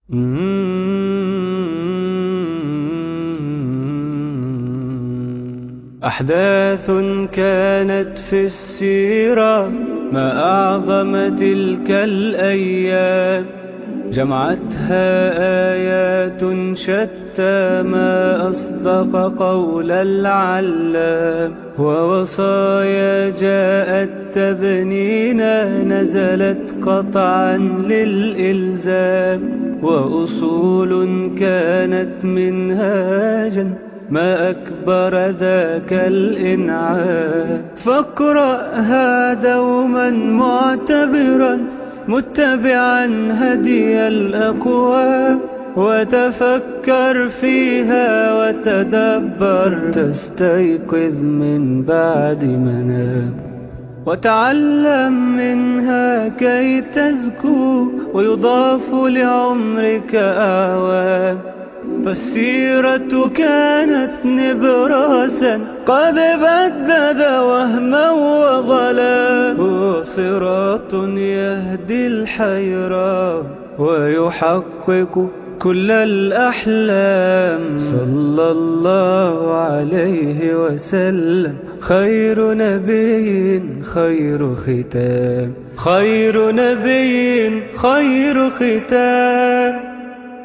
أحداث كانت في السيرة ما أعظم تلك الأيام جمعتها آيات شتى ما أصدق قول العلام ووصايا جاءت تبنينا نزلت قطعا للإلزام وأصول كانت منهاجا ما أكبر ذاك الإنعام فاقرأها دوما معتبرا متبعا هدي الأقوام وتفكر فيها وتدبر تستيقظ من بعد منام وتعلم منها كي تزكو ويضاف لعمرك أعوام فالسيرة كانت نبراسا قد بدد وهما وظلا هو صراط يهدي الحيرة ويحقق كل الأحلام صلى الله عليه وسلم خير نبي خير ختام خير نبي خير ختام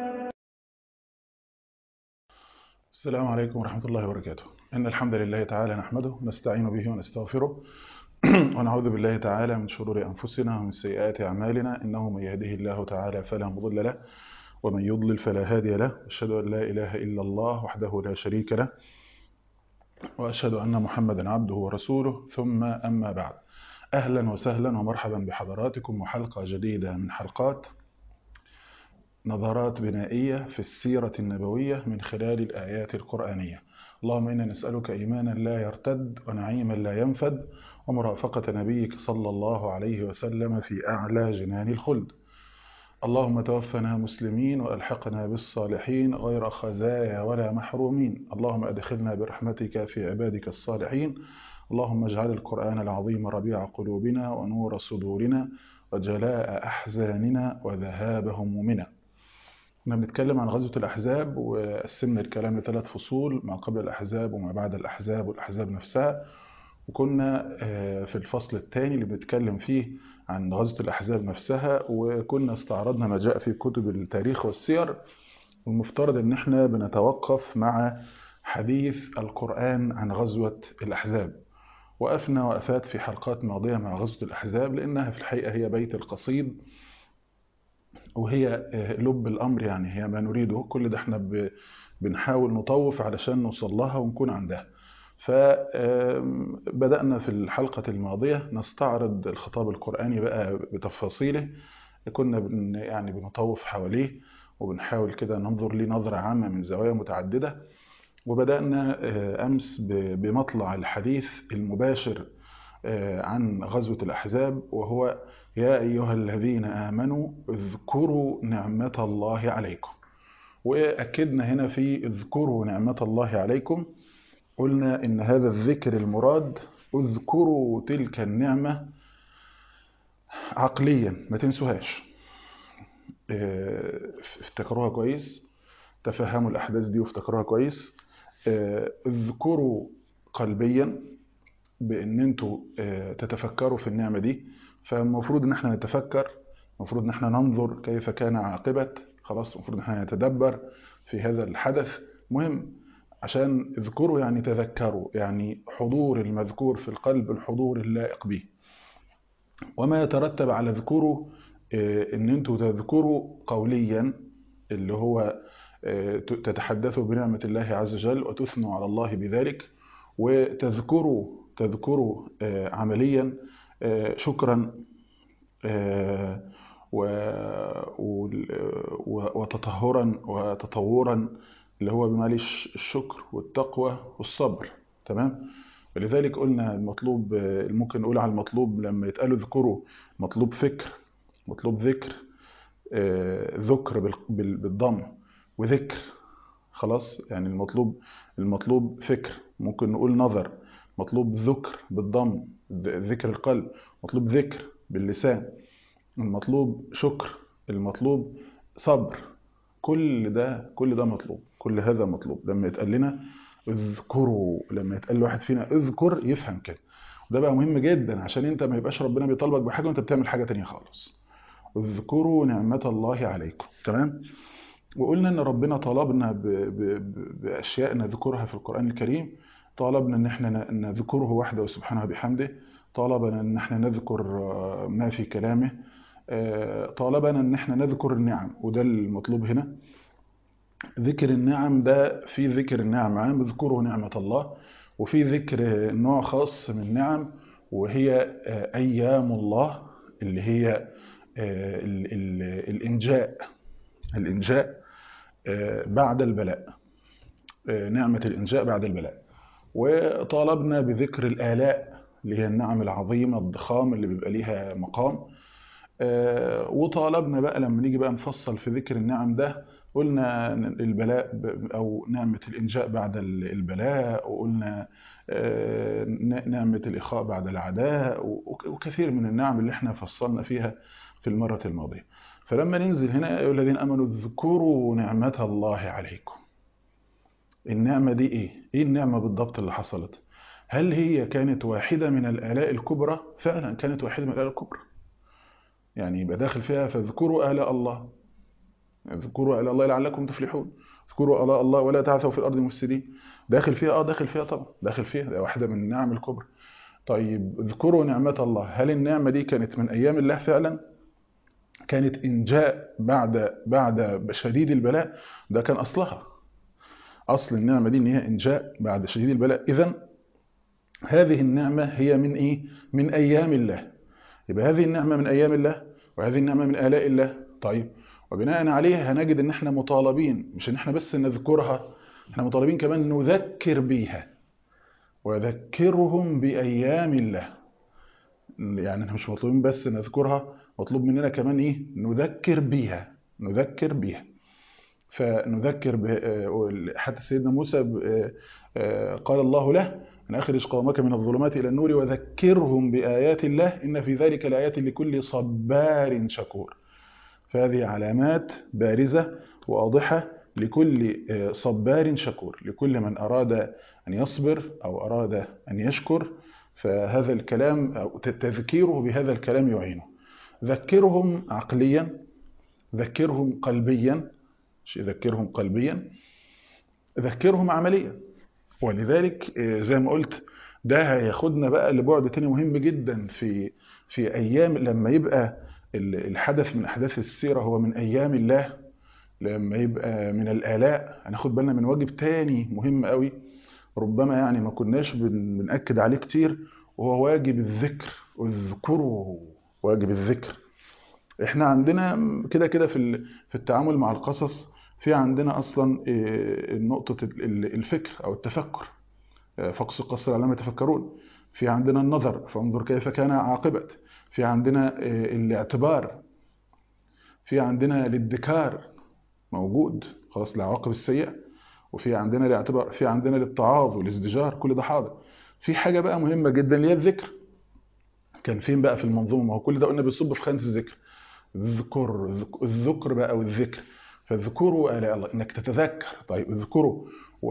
السلام عليكم ورحمة الله وبركاته إن الحمد لله تعالى نحمده ونستعين به ونستغفره ونعوذ بالله تعالى من شرور أنفسنا ومن سيئات أعمالنا إنه من يهده الله تعالى فلا مضل له ومن يضلل فلا هادي له أشهد أن لا إله إلا الله وحده لا شريك له وأشهد أن محمدا عبده ورسوله ثم أما بعد أهلا وسهلا ومرحبا بحضراتكم وحلقة جديدة من حلقات نظرات بنائية في السيرة النبوية من خلال الآيات القرآنية اللهم إنا نسألك إيمانا لا يرتد ونعيما لا ينفد ومرافقة نبيك صلى الله عليه وسلم في أعلى جنان الخلد اللهم توفنا مسلمين وألحقنا بالصالحين غير خزايا ولا محرومين اللهم أدخلنا برحمتك في عبادك الصالحين اللهم اجعل القرآن العظيم ربيع قلوبنا ونور صدورنا وجلاء أحزاننا وذهاب همومنا كنا بنتكلم عن غزوة الأحزاب وقسمنا الكلام لثلاث فصول ما قبل الأحزاب وما بعد الأحزاب والأحزاب نفسها وكنا في الفصل الثاني اللي بنتكلم فيه عن غزوة الأحزاب نفسها وكنا استعرضنا ما جاء في كتب التاريخ والسير والمفترض ان احنا بنتوقف مع حديث القرآن عن غزوة الأحزاب وقفنا وقفات في حلقات ماضية مع غزوة الأحزاب لأنها في الحقيقة هي بيت القصيد وهي لب الأمر يعني هي ما نريده كل ده احنا بنحاول نطوف علشان نوصل لها ونكون عندها فبدأنا في الحلقة الماضية نستعرض الخطاب القرآني بقى بتفاصيله كنا بن يعني بنطوف حواليه وبنحاول كده ننظر ليه نظرة عامة من زوايا متعددة وبدأنا أمس بمطلع الحديث المباشر عن غزوة الأحزاب وهو يا أيها الذين آمنوا اذكروا نعمة الله عليكم وأكدنا هنا في اذكروا نعمة الله عليكم قلنا إن هذا الذكر المراد اذكروا تلك النعمة عقليا ما تنسوهاش افتكروها كويس تفهموا الأحداث دي وافتكروها كويس اذكروا قلبيا بأن انتوا تتفكروا في النعمة دي فالمفروض ان احنا نتفكر المفروض ان احنا ننظر كيف كان عاقبة خلاص المفروض ان احنا نتدبر في هذا الحدث مهم عشان اذكروا يعني تذكروا يعني حضور المذكور في القلب الحضور اللائق به وما يترتب على اذكروا ان انتوا تذكروا قوليا اللي هو تتحدثوا بنعمة الله عز وجل وتثنوا على الله بذلك وتذكروا تذكروا عمليا شكرا وتطهرا وتطورا اللي هو بمعلش الشكر والتقوى والصبر تمام ولذلك قلنا المطلوب ممكن نقول على المطلوب لما يتقالوا اذكروا مطلوب فكر مطلوب ذكر ذكر بالضم وذكر خلاص يعني المطلوب المطلوب فكر ممكن نقول نظر مطلوب ذكر بالضم ذكر القلب مطلوب ذكر باللسان المطلوب شكر المطلوب صبر كل ده كل ده مطلوب كل هذا مطلوب لما يتقال لنا اذكروا لما يتقال لواحد فينا اذكر يفهم كده وده بقى مهم جدا عشان انت ما يبقاش ربنا بيطالبك بحاجه وانت بتعمل حاجه تانية خالص اذكروا نعمه الله عليكم تمام وقلنا ان ربنا طلبنا ب... ب... ب... باشياء نذكرها في القران الكريم طلبنا ان احنا ن- نذكره وحده سبحانه بحمده طلبنا ان احنا نذكر آه، ما في كلامه آه، طالبنا ان احنا نذكر النعم وده المطلوب هنا ذكر النعم ده في ذكر النعم عام اذكروا نعمة الله وفي ذكر نوع خاص من النعم وهي آه، أيام الله اللي هي آه، ال- ال- الإنجاء الإنجاء آه، بعد البلاء آه، نعمة الإنجاء بعد البلاء وطالبنا بذكر الآلاء اللي هي النعم العظيمة الضخام اللي بيبقى ليها مقام آه، وطالبنا بقى لما نيجي بقى نفصل في ذكر النعم ده قلنا إن البلاء ب- أو نعمة الإنجاء بعد ال- البلاء وقلنا آه، ن- نعمة الإخاء بعد العداء وك- وكثير من النعم اللي احنا فصلنا فيها في المرة الماضية فلما ننزل هنا يا أيها الذين آمنوا اذكروا نعمة الله عليكم النعمة دي إيه؟ إيه النعمة بالضبط اللي حصلت؟ هل هي كانت واحدة من الآلاء الكبرى؟ فعلا كانت واحدة من الآلاء الكبرى يعني يبقى داخل فيها فاذكروا آلاء الله اذكروا آلاء الله لعلكم تفلحون اذكروا آلاء الله ولا تعثوا في الأرض مفسدين داخل فيها اه داخل فيها طبعا داخل فيها ده واحدة من النعم الكبرى طيب اذكروا نعمة الله هل النعمة دي كانت من أيام الله فعلا كانت إنجاء بعد بعد شديد البلاء ده كان أصلها أصل النعمة دي إن هي إنجاء بعد شديد البلاء إذا هذه النعمة هي من إيه؟ من أيام الله يبقى هذه النعمة من أيام الله وهذه النعمة من آلاء الله طيب وبناء عليه هنجد إن إحنا مطالبين مش إن إحنا بس نذكرها إحنا مطالبين كمان نذكر بيها وذكرهم بأيام الله يعني إحنا مش مطلوبين بس نذكرها مطلوب مننا كمان إيه نذكر بيها نذكر بيها فنذكر ب... حتى سيدنا موسى ب... قال الله له أن أخرج قومك من الظلمات إلى النور وذكرهم بآيات الله إن في ذلك لآيات لكل صبار شكور فهذه علامات بارزة واضحة لكل صبار شكور لكل من أراد أن يصبر أو أراد أن يشكر فهذا الكلام أو تذكيره بهذا الكلام يعينه ذكرهم عقليا ذكرهم قلبيا ذكرهم قلبيا ذكرهم عمليا ولذلك زي ما قلت ده هياخدنا بقى لبعد تاني مهم جدا في في ايام لما يبقى الحدث من احداث السيره هو من ايام الله لما يبقى من الالاء هناخد بالنا من واجب تاني مهم قوي ربما يعني ما كناش بنأكد عليه كتير وهو واجب الذكر اذكروا واجب الذكر احنا عندنا كده كده في في التعامل مع القصص في عندنا اصلا نقطه الفكر او التفكر فقص القصر على ما يتفكرون في عندنا النظر فانظر كيف كان عاقبه في عندنا الاعتبار في عندنا الادكار موجود خلاص العواقب السيئه وفي عندنا الاعتبار في عندنا الاتعاظ والازدجار كل ده حاضر في حاجه بقى مهمه جدا اللي هي الذكر كان فين بقى في المنظومه ما هو كل ده قلنا بيصب في خانه الذكر الذكر الذكر بقى والذكر فاذكروا آلاء الله انك تتذكر طيب اذكروا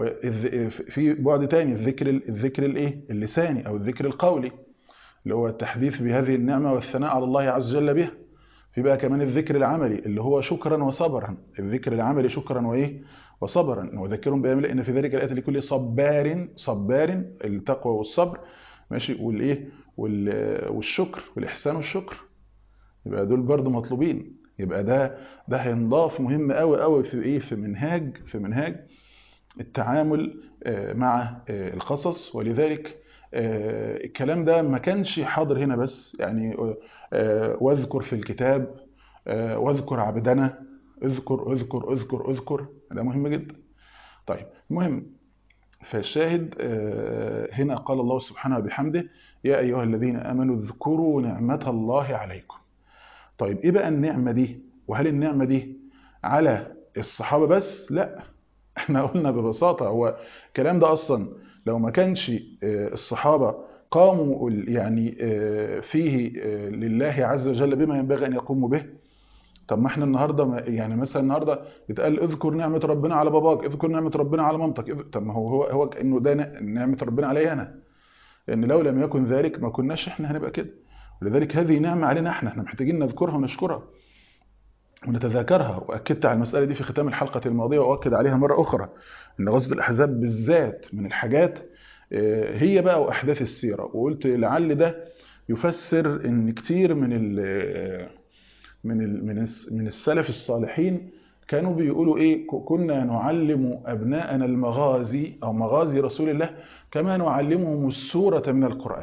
في بعد تاني الذكر الذكر الايه اللساني او الذكر القولي اللي هو التحديث بهذه النعمه والثناء على الله عز وجل بها في بقى كمان الذكر العملي اللي هو شكرا وصبرا الذكر العملي شكرا وايه وصبرا وذكرهم بايام الله ان في ذلك الايات لكل صبار صبار التقوى والصبر ماشي والايه والشكر والاحسان والشكر يبقى دول برضه مطلوبين يبقى ده ده هينضاف مهم قوي قوي في ايه في منهاج في منهاج التعامل مع القصص ولذلك الكلام ده ما كانش حاضر هنا بس يعني واذكر في الكتاب واذكر عبدنا اذكر اذكر اذكر اذكر ده مهم جدا طيب المهم فالشاهد هنا قال الله سبحانه وبحمده يا ايها الذين امنوا اذكروا نعمه الله عليكم طيب ايه بقى النعمه دي وهل النعمه دي على الصحابه بس لا احنا قلنا ببساطه هو الكلام ده اصلا لو ما كانش الصحابه قاموا يعني فيه لله عز وجل بما ينبغي ان يقوموا به طب ما احنا النهارده ما يعني مثلا النهارده يتقال اذكر نعمه ربنا على باباك اذكر نعمه ربنا على مامتك إذ- طب ما هو هو هو كانه ده ن- نعمه ربنا عليا انا لان لو لم يكن ذلك ما كناش احنا هنبقى كده ولذلك هذه نعمه علينا احنا احنا محتاجين نذكرها ونشكرها ونتذاكرها واكدت على المساله دي في ختام الحلقه الماضيه واؤكد عليها مره اخرى ان غزوه الاحزاب بالذات من الحاجات آه، هي بقى واحداث السيره وقلت لعل ده يفسر ان كتير من ال من ال من الس- من السلف الصالحين كانوا بيقولوا ايه ك- كنا نعلم ابناءنا المغازي او مغازي رسول الله كما نعلمهم السوره من القران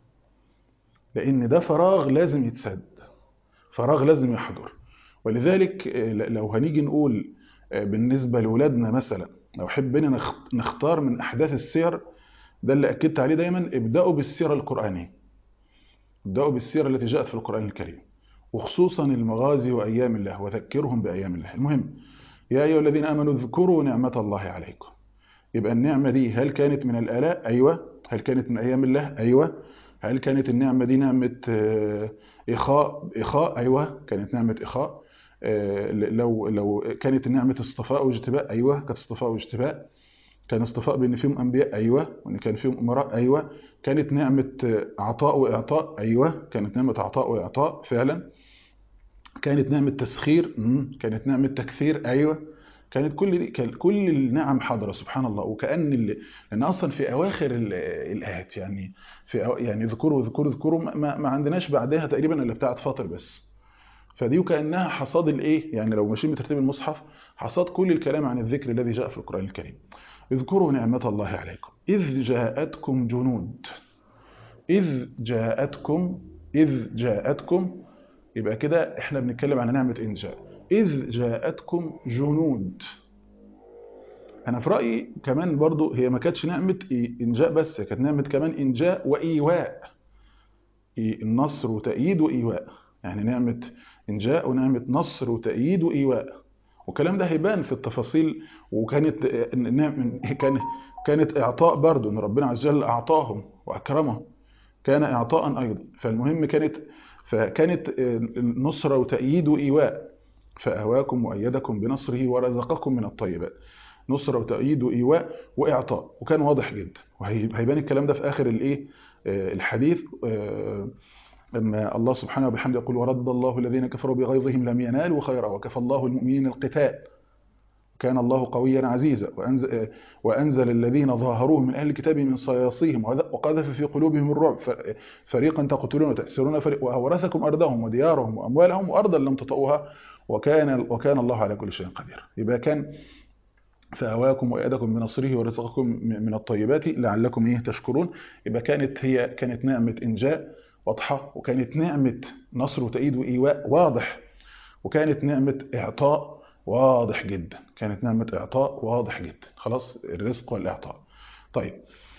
لان ده فراغ لازم يتسد فراغ لازم يحضر ولذلك آه، ل- لو هنيجي نقول آه، بالنسبه لاولادنا مثلا لو حبينا نخ- نختار من احداث السير ده اللي اكدت عليه دايما ابداوا بالسيره القرانيه ابداوا بالسيره التي جاءت في القران الكريم وخصوصا المغازي وايام الله وذكرهم بايام الله المهم يا ايها الذين امنوا اذكروا نعمه الله عليكم يبقى النعمه دي هل كانت من الالاء ايوه هل كانت من ايام الله ايوه هل كانت النعمه دي نعمه آه، اخاء اخاء ايوه كانت نعمه اخاء آه، لو لو كانت نعمه اصطفاء واجتباء ايوه كانت اصطفاء واجتباء كان اصطفاء بان فيهم انبياء ايوه وان كان فيهم امراء ايوه كانت نعمه آه، عطاء واعطاء ايوه كانت نعمه عطاء واعطاء فعلا كانت نعمة تسخير مم. كانت نعمة تكثير أيوة كانت كل دي كان كل النعم حاضرة سبحان الله وكأن اللي لأن أصلا في أواخر ال- الآيات يعني في أو يعني اذكروا اذكروا اذكروا ما, ما- ما عندناش بعدها تقريبا إلا بتاعة فاطر بس فدي وكأنها حصاد الإيه يعني لو ماشيين بترتيب المصحف حصاد كل الكلام عن الذكر الذي جاء في القرآن الكريم اذكروا نعمة الله عليكم إذ جاءتكم جنود إذ جاءتكم إذ جاءتكم يبقى كده احنا بنتكلم عن نعمة إنجاء إذ جاءتكم جنود أنا في رأيي كمان برضو هي ما كانتش نعمة إيه- إنجاء بس كانت نعمة كمان إنجاء وإيواء إيه النصر وتأييد وإيواء يعني نعمة إنجاء ونعمة نصر وتأييد وإيواء والكلام ده هيبان في التفاصيل وكانت آه، نعم- كان كانت إعطاء برضو إن ربنا عز وجل أعطاهم وأكرمهم كان إعطاء أيضا فالمهم كانت فكانت آه، نصرة وتأييد وإيواء فأهواكم وأيدكم بنصره ورزقكم من الطيبات نصرة وتأييد وإيواء وإعطاء وكان واضح جدا وهيبان الكلام ده في آخر الإيه آه، الحديث آه، لما الله سبحانه وبحمده يقول ورد الله الذين كفروا بغيظهم لم ينالوا خيرا وكفى الله المؤمنين القتال كان الله قويا عزيزا وأنزل, وأنزل الذين ظاهروهم من أهل الكتاب من صياصيهم وقذف في قلوبهم الرعب فريقا تقتلون وتأسرون فريق وأورثكم أرضهم وديارهم وأموالهم وأرضا لم تطئوها وكان, وكان الله على كل شيء قدير يبقى كان فأواكم وأيدكم بنصره ورزقكم من الطيبات لعلكم إيه تشكرون يبقى كانت هي كانت نعمة إنجاء واضحة وكانت نعمة نصر وتأييد وإيواء واضح وكانت نعمة إعطاء واضح جدا كانت نعمة إعطاء واضح جدا خلاص الرزق والإعطاء طيب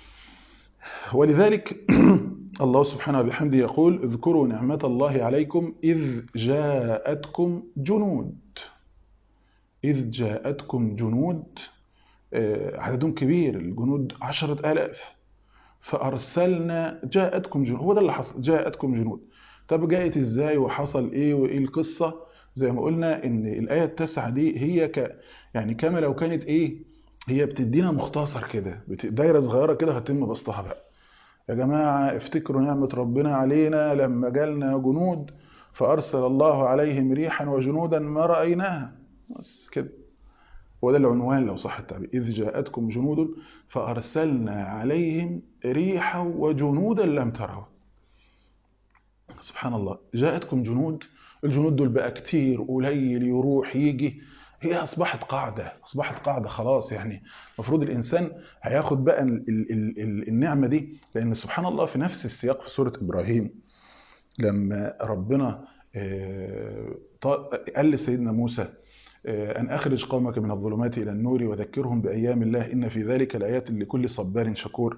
ولذلك الله سبحانه وبحمده يقول اذكروا نعمة الله عليكم إذ جاءتكم جنود إذ جاءتكم جنود عددهم كبير الجنود عشرة آلاف فأرسلنا جاءتكم جنود هو ده اللي حصل جاءتكم جنود طب جاءت إزاي وحصل إيه وإيه القصة زي ما قلنا إن الآية التاسعة دي هي ك يعني كما لو كانت إيه هي بتدينا مختصر كده دايرة صغيرة كده هتم بسطها بقى يا جماعة افتكروا نعمة ربنا علينا لما جالنا جنود فأرسل الله عليهم ريحا وجنودا ما رأيناها بس كده وده العنوان لو صح التعبير إذ جاءتكم جنود فأرسلنا عليهم ريحا وجنودا لم تروا سبحان الله جاءتكم جنود الجنود دول بقى كتير قليل يروح يجي هي أصبحت قاعدة أصبحت قاعدة خلاص يعني المفروض الإنسان هياخد بقى ال ال ال النعمة دي لأن سبحان الله في نفس السياق في سورة إبراهيم لما ربنا قال لسيدنا موسى أن أخرج قومك من الظلمات إلى النور وذكرهم بأيام الله إن في ذلك لآيات لكل صبار شكور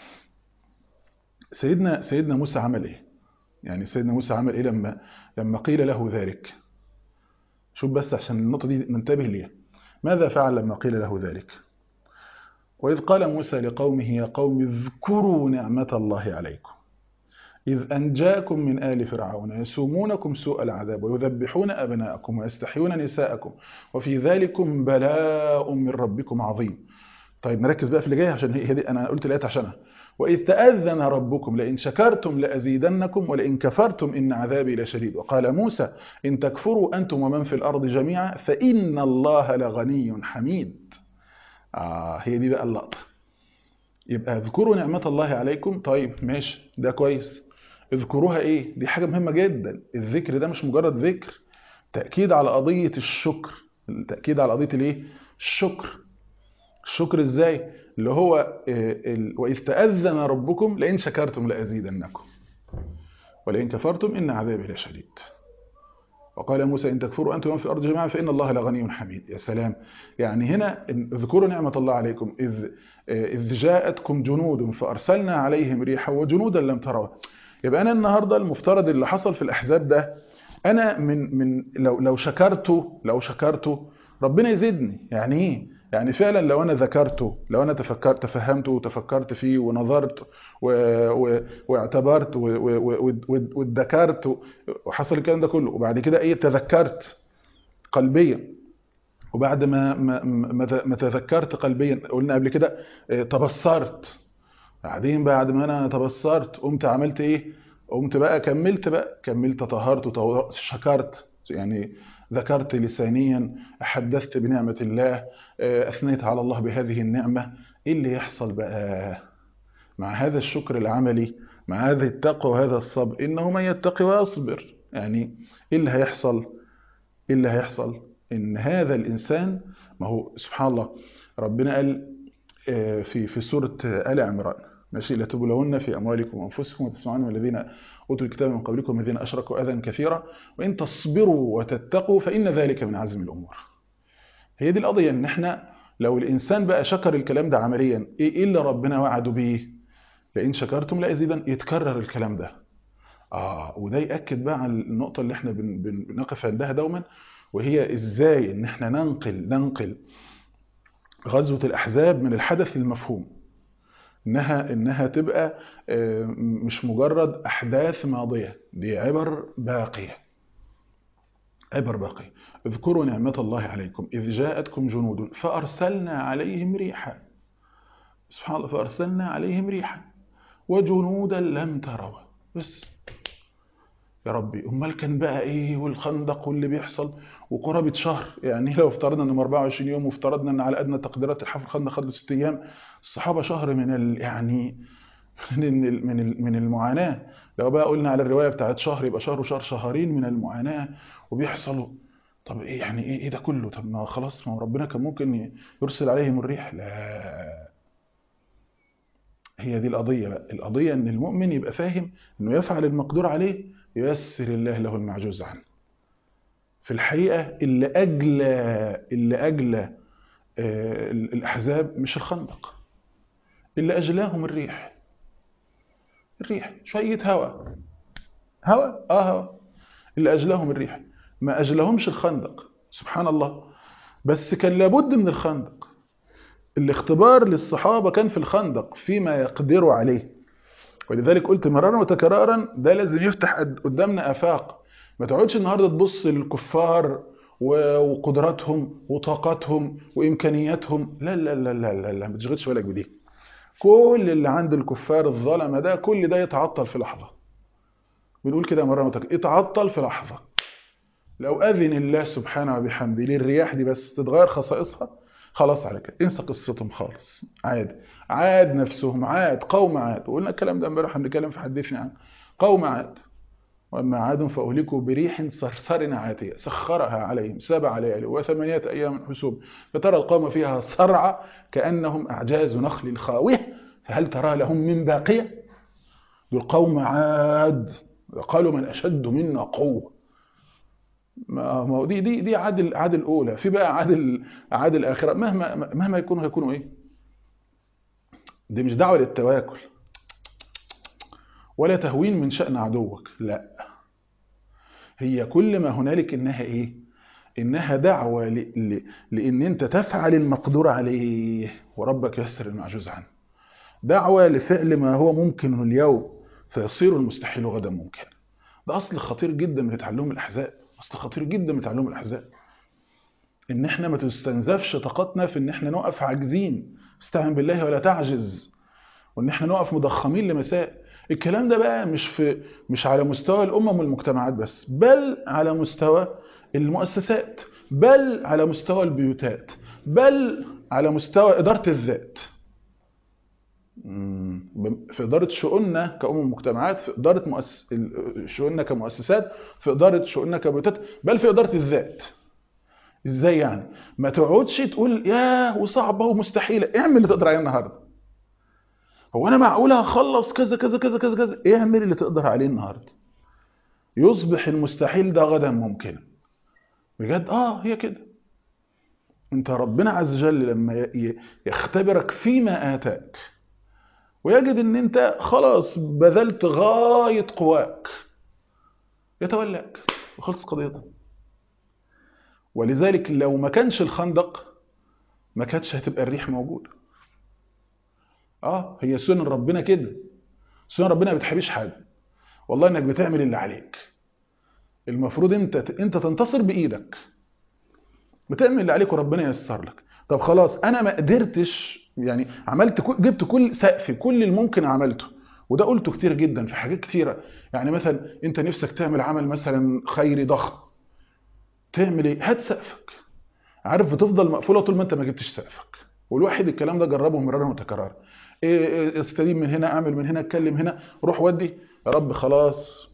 سيدنا سيدنا موسى عمل إيه؟ يعني سيدنا موسى عمل إيه لما لما قيل له ذلك؟ شوف بس عشان النقطة دي ننتبه ليها ماذا فعل لما قيل له ذلك؟ وإذ قال موسى لقومه يا قوم اذكروا نعمة الله عليكم إذ أنجاكم من آل فرعون يسومونكم سوء العذاب ويذبحون أبناءكم ويستحيون نساءكم وفي ذلكم بلاء من ربكم عظيم طيب نركز بقى في اللي جاي عشان هي دي أنا قلت الآيات عشانها وإذ تأذن ربكم لئن شكرتم لأزيدنكم ولئن كفرتم إن عذابي لشديد وقال موسى إن تكفروا أنتم ومن في الأرض جميعا فإن الله لغني حميد آه هي دي بقى اللقطة يبقى اذكروا نعمة الله عليكم طيب ماشي ده كويس اذكروها ايه دي حاجة مهمة جدا الذكر ده مش مجرد ذكر تأكيد على قضية الشكر التأكيد على قضية الايه الشكر الشكر ازاي اللي هو وإذ تأذن ربكم لئن شكرتم لأزيدنكم ولئن كفرتم إن عذابي لشديد وقال موسى إن تكفروا أنتم من في الأرض جميعا فإن الله لغني حميد يا سلام يعني هنا اذكروا نعمة الله عليكم إذ, إذ جاءتكم جنود فأرسلنا عليهم ريحا وجنودا لم تروا يبقى أنا النهاردة المفترض اللي حصل في الأحزاب ده أنا من من لو لو شكرته لو شكرته ربنا يزيدني يعني إيه؟ يعني فعلا لو انا ذكرته لو انا تفكرت تفهمته وتفكرت فيه ونظرت و... و... واعتبرت وادكرت وحصل الكلام ده كله وبعد كده ايه تذكرت قلبيا وبعد ما ما ما, ما تذكرت قلبيا قلنا قبل كده تبصرت بعدين بعد ما انا تبصرت قمت عملت ايه قمت بقى كملت بقى كملت طهرت وشكرت يعني ذكرت لسانيا حدثت بنعمة الله أثنيت على الله بهذه النعمة إيه اللي يحصل بقى مع هذا الشكر العملي مع هذه التقوى وهذا الصبر إنه من يتقي ويصبر يعني إيه اللي هيحصل إيه اللي هيحصل إن هذا الإنسان ما هو سبحان الله ربنا قال في في سورة آل عمران ماشي لتبلون في أموالكم وأنفسكم وتسمعون من الذين أوتوا الكتاب من قبلكم الذين أشركوا أذى كثيرا وإن تصبروا وتتقوا فإن ذلك من عزم الأمور هي دي القضية إن إحنا لو الإنسان بقى شكر الكلام ده عمليا إيه اللي ربنا وعده بيه لئن شكرتم لأزيدا يتكرر الكلام ده آه وده يأكد بقى على النقطة اللي إحنا بنقف عندها دوما وهي إزاي إن إحنا ننقل ننقل غزوة الأحزاب من الحدث المفهوم انها انها تبقى مش مجرد احداث ماضيه دي عبر باقيه عبر باقيه اذكروا نعمه الله عليكم اذ جاءتكم جنود فارسلنا عليهم ريحا سبحان الله فارسلنا عليهم ريحا وجنودا لم تروا بس يا ربي امال كان بقى ايه والخندق واللي بيحصل وقرابه شهر يعني لو افترضنا انهم 24 يوم وافترضنا ان على ادنى تقديرات الحفر الخندق خد له 6 ايام الصحابه شهر من ال يعني من من من المعاناه لو بقى قلنا على الروايه بتاعت شهر يبقى شهر وشهر شهرين من المعاناه وبيحصلوا طب ايه يعني ايه ايه ده كله طب ما خلاص ما ربنا كان ممكن يرسل عليهم الريح لا هي دي القضيه بقى القضيه ان المؤمن يبقى فاهم انه يفعل المقدور عليه ييسر الله له المعجوز عنه في الحقيقه اللي اجلى اللي اجلى الاحزاب مش الخندق اللي اجلاهم الريح الريح شويه هواء هواء اه هواء اللي اجلاهم الريح ما اجلهمش الخندق سبحان الله بس كان لابد من الخندق الاختبار للصحابه كان في الخندق فيما يقدروا عليه ولذلك قلت مرارا وتكرارا ده لازم يفتح قدامنا افاق ما تقعدش النهارده تبص للكفار وقدراتهم وطاقاتهم وامكانياتهم لا لا لا لا لا, لا. ما تشغلش بالك بدي كل اللي عند الكفار الظلمه ده كل ده يتعطل في لحظه بنقول كده مره وتكرار يتعطل في لحظه لو اذن الله سبحانه وبحمده للرياح دي بس تتغير خصائصها خلاص على كده انسى قصتهم خالص عادي عاد نفسهم عاد قوم عاد وقلنا الكلام ده امبارح بنتكلم في حديثنا عنه قوم عاد واما عاد فاهلكوا بريح صرصر عاتيه سخرها عليهم سبع ليال وثمانيه ايام حسوب فترى القوم فيها صرعى كانهم اعجاز نخل خاويه فهل ترى لهم من باقيه دول قوم عاد قالوا من اشد منا قوه ما دي دي دي عاد عاد الاولى في بقى عاد عاد الاخره مهما مهما يكونوا هيكونوا ايه دي مش دعوه للتواكل ولا تهوين من شأن عدوك لا هي كل ما هنالك انها ايه انها دعوه ل... ل... لان انت تفعل المقدور عليه وربك يسر المعجوز عنه دعوه لفعل ما هو ممكن اليوم فيصير المستحيل غدا ممكنا ده اصل خطير جدا من تعلم الاحزاب اصل خطير جدا من تعلم الاحزاب ان احنا ما تستنزفش طاقتنا في ان احنا نقف عاجزين استعن بالله ولا تعجز وان احنا نقف مضخمين لمسائل الكلام ده بقى مش في مش على مستوى الامم والمجتمعات بس بل على مستوى المؤسسات بل على مستوى البيوتات بل على مستوى اداره الذات في إدارة شؤوننا كأمم مجتمعات في إدارة مؤس... شؤوننا كمؤسسات في إدارة شؤوننا كبيوتات بل في إدارة الذات إزاي يعني ما تقعدش تقول يا وصعبة ومستحيلة اعمل اللي تقدر عليه النهاردة هو أنا معقولة هخلص كذا كذا كذا كذا كذا اعمل اللي تقدر عليه النهاردة يصبح المستحيل ده غدا ممكنا بجد آه هي كده انت ربنا عز وجل لما يختبرك فيما آتاك ويجد ان انت خلاص بذلت غاية قواك يتولاك وخلص قضيتها ولذلك لو ما كانش الخندق ما كانتش هتبقى الريح موجودة اه هي سنن ربنا كده سنن ربنا ما بتحبيش حاجة والله انك بتعمل اللي عليك المفروض انت انت تنتصر بايدك بتعمل اللي عليك وربنا ييسر لك طب خلاص انا ما قدرتش يعني عملت كل جبت كل سقفي كل الممكن عملته وده قلته كتير جدا في حاجات كتيره يعني مثلا انت نفسك تعمل عمل مثلا خيري ضخم تعمل ايه هات سقفك عارف بتفضل مقفوله طول ما انت ما جبتش سقفك والواحد الكلام ده جربه مرارا وتكرارا إيه استدين من هنا اعمل من هنا اتكلم هنا روح ودي يا رب خلاص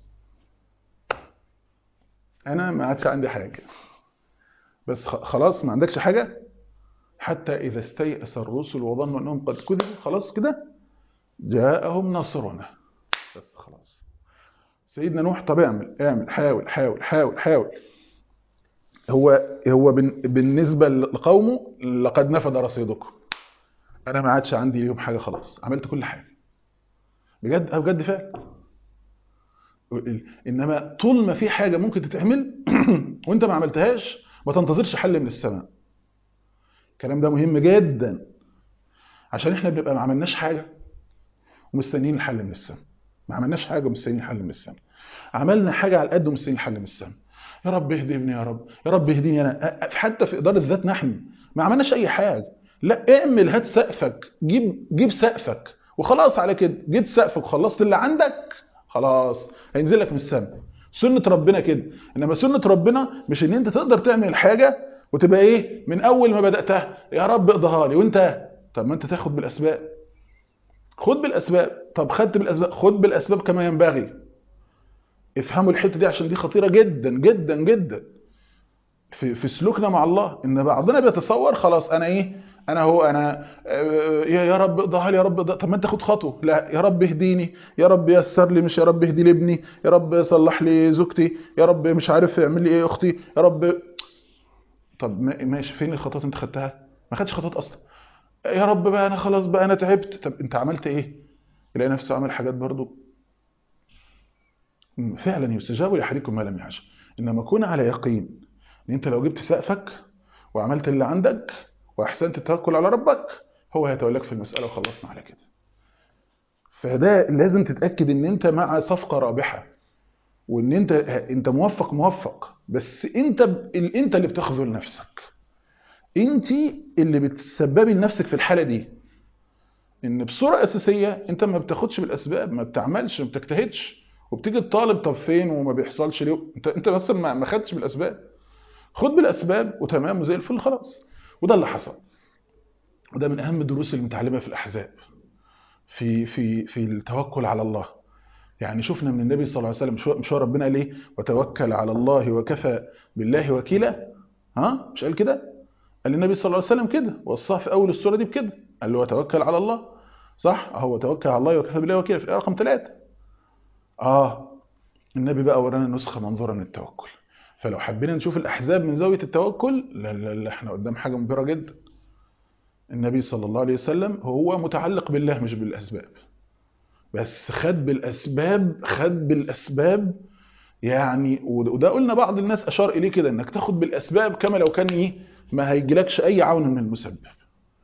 انا ما عادش عندي حاجه بس خلاص ما عندكش حاجه حتى إذا استيأس الرسل وظنوا أنهم قد كذبوا خلاص كده جاءهم نصرنا بس خلاص سيدنا نوح طب اعمل اعمل حاول حاول حاول حاول هو هو بالنسبة لقومه لقد نفد رصيدكم أنا ما عادش عندي اليوم حاجة خلاص عملت كل حاجة بجد أو بجد فعلا إنما طول ما في حاجة ممكن تتعمل وأنت ما عملتهاش ما تنتظرش حل من السماء الكلام ده مهم جدا عشان احنا بنبقى ما عملناش حاجه ومستنيين الحل من السماء ما عملناش حاجه ومستنيين الحل من السماء عملنا حاجه على قد ومستنيين الحل من السماء يا رب اهدني يا رب يا رب اهديني انا حتى في اداره ذات نحن ما عملناش اي حاجه لا اعمل هات سقفك جيب جيب سقفك وخلاص على كده جبت سقفك وخلصت اللي عندك خلاص هينزل لك من السماء سنه ربنا كده انما سنه ربنا مش ان انت تقدر تعمل الحاجه وتبقى ايه من اول ما بداتها يا رب اقضيها لي وانت طب ما انت تاخد بالاسباب خد بالاسباب طب خدت بالاسباب خد بالاسباب كما ينبغي افهموا الحته دي عشان دي خطيره جدا جدا جدا في في سلوكنا مع الله ان بعضنا بيتصور خلاص انا ايه انا هو انا يا يا رب اقضيها لي يا رب طب ما انت خد خطوه لا يا رب اهديني يا رب يسر لي مش يا رب اهدي لي ابني يا رب صلح لي زوجتي يا رب مش عارف اعمل لي ايه اختي يا رب طب ماشي فين الخطوات انت خدتها ما خدتش خطوات اصلا يا رب بقى انا خلاص بقى انا تعبت طب انت عملت ايه يلاقي نفسه عمل حاجات برضو فعلا يستجاب لاحدكم ما لم يعش انما كن على يقين ان انت لو جبت سقفك وعملت اللي عندك واحسنت التوكل على ربك هو هيتولاك في المساله وخلصنا على كده فده لازم تتاكد ان انت مع صفقه رابحه وان انت انت موفق موفق بس انت انت اللي بتخذل نفسك انت اللي بتسببي لنفسك في الحاله دي ان بصوره اساسيه انت ما بتاخدش بالاسباب ما بتعملش ما بتجتهدش وبتيجي تطالب طب فين وما بيحصلش ليه انت انت مثلا ما خدتش بالاسباب خد بالاسباب وتمام وزي الفل خلاص وده اللي حصل وده من اهم الدروس اللي متعلمها في الاحزاب في في في التوكل على الله يعني شفنا من النبي صلى الله عليه وسلم مش هو ربنا قال ايه وتوكل على الله وكفى بالله وكيلا ها مش قال كده قال النبي صلى الله عليه وسلم كده وصاه في اول السوره دي بكده قال له وتوكل على الله صح هو توكل على الله وكفى بالله وكيلا في الايه رقم ثلاثة اه النبي بقى ورانا نسخه منظوره من التوكل فلو حبينا نشوف الاحزاب من زاويه التوكل لا لا لا احنا قدام حاجه مبهره جدا النبي صلى الله عليه وسلم هو متعلق بالله مش بالاسباب بس خد بالاسباب خد بالاسباب يعني وده قلنا بعض الناس اشار اليه كده انك تاخد بالاسباب كما لو كان ايه ما هيجيلكش اي عون من المسبب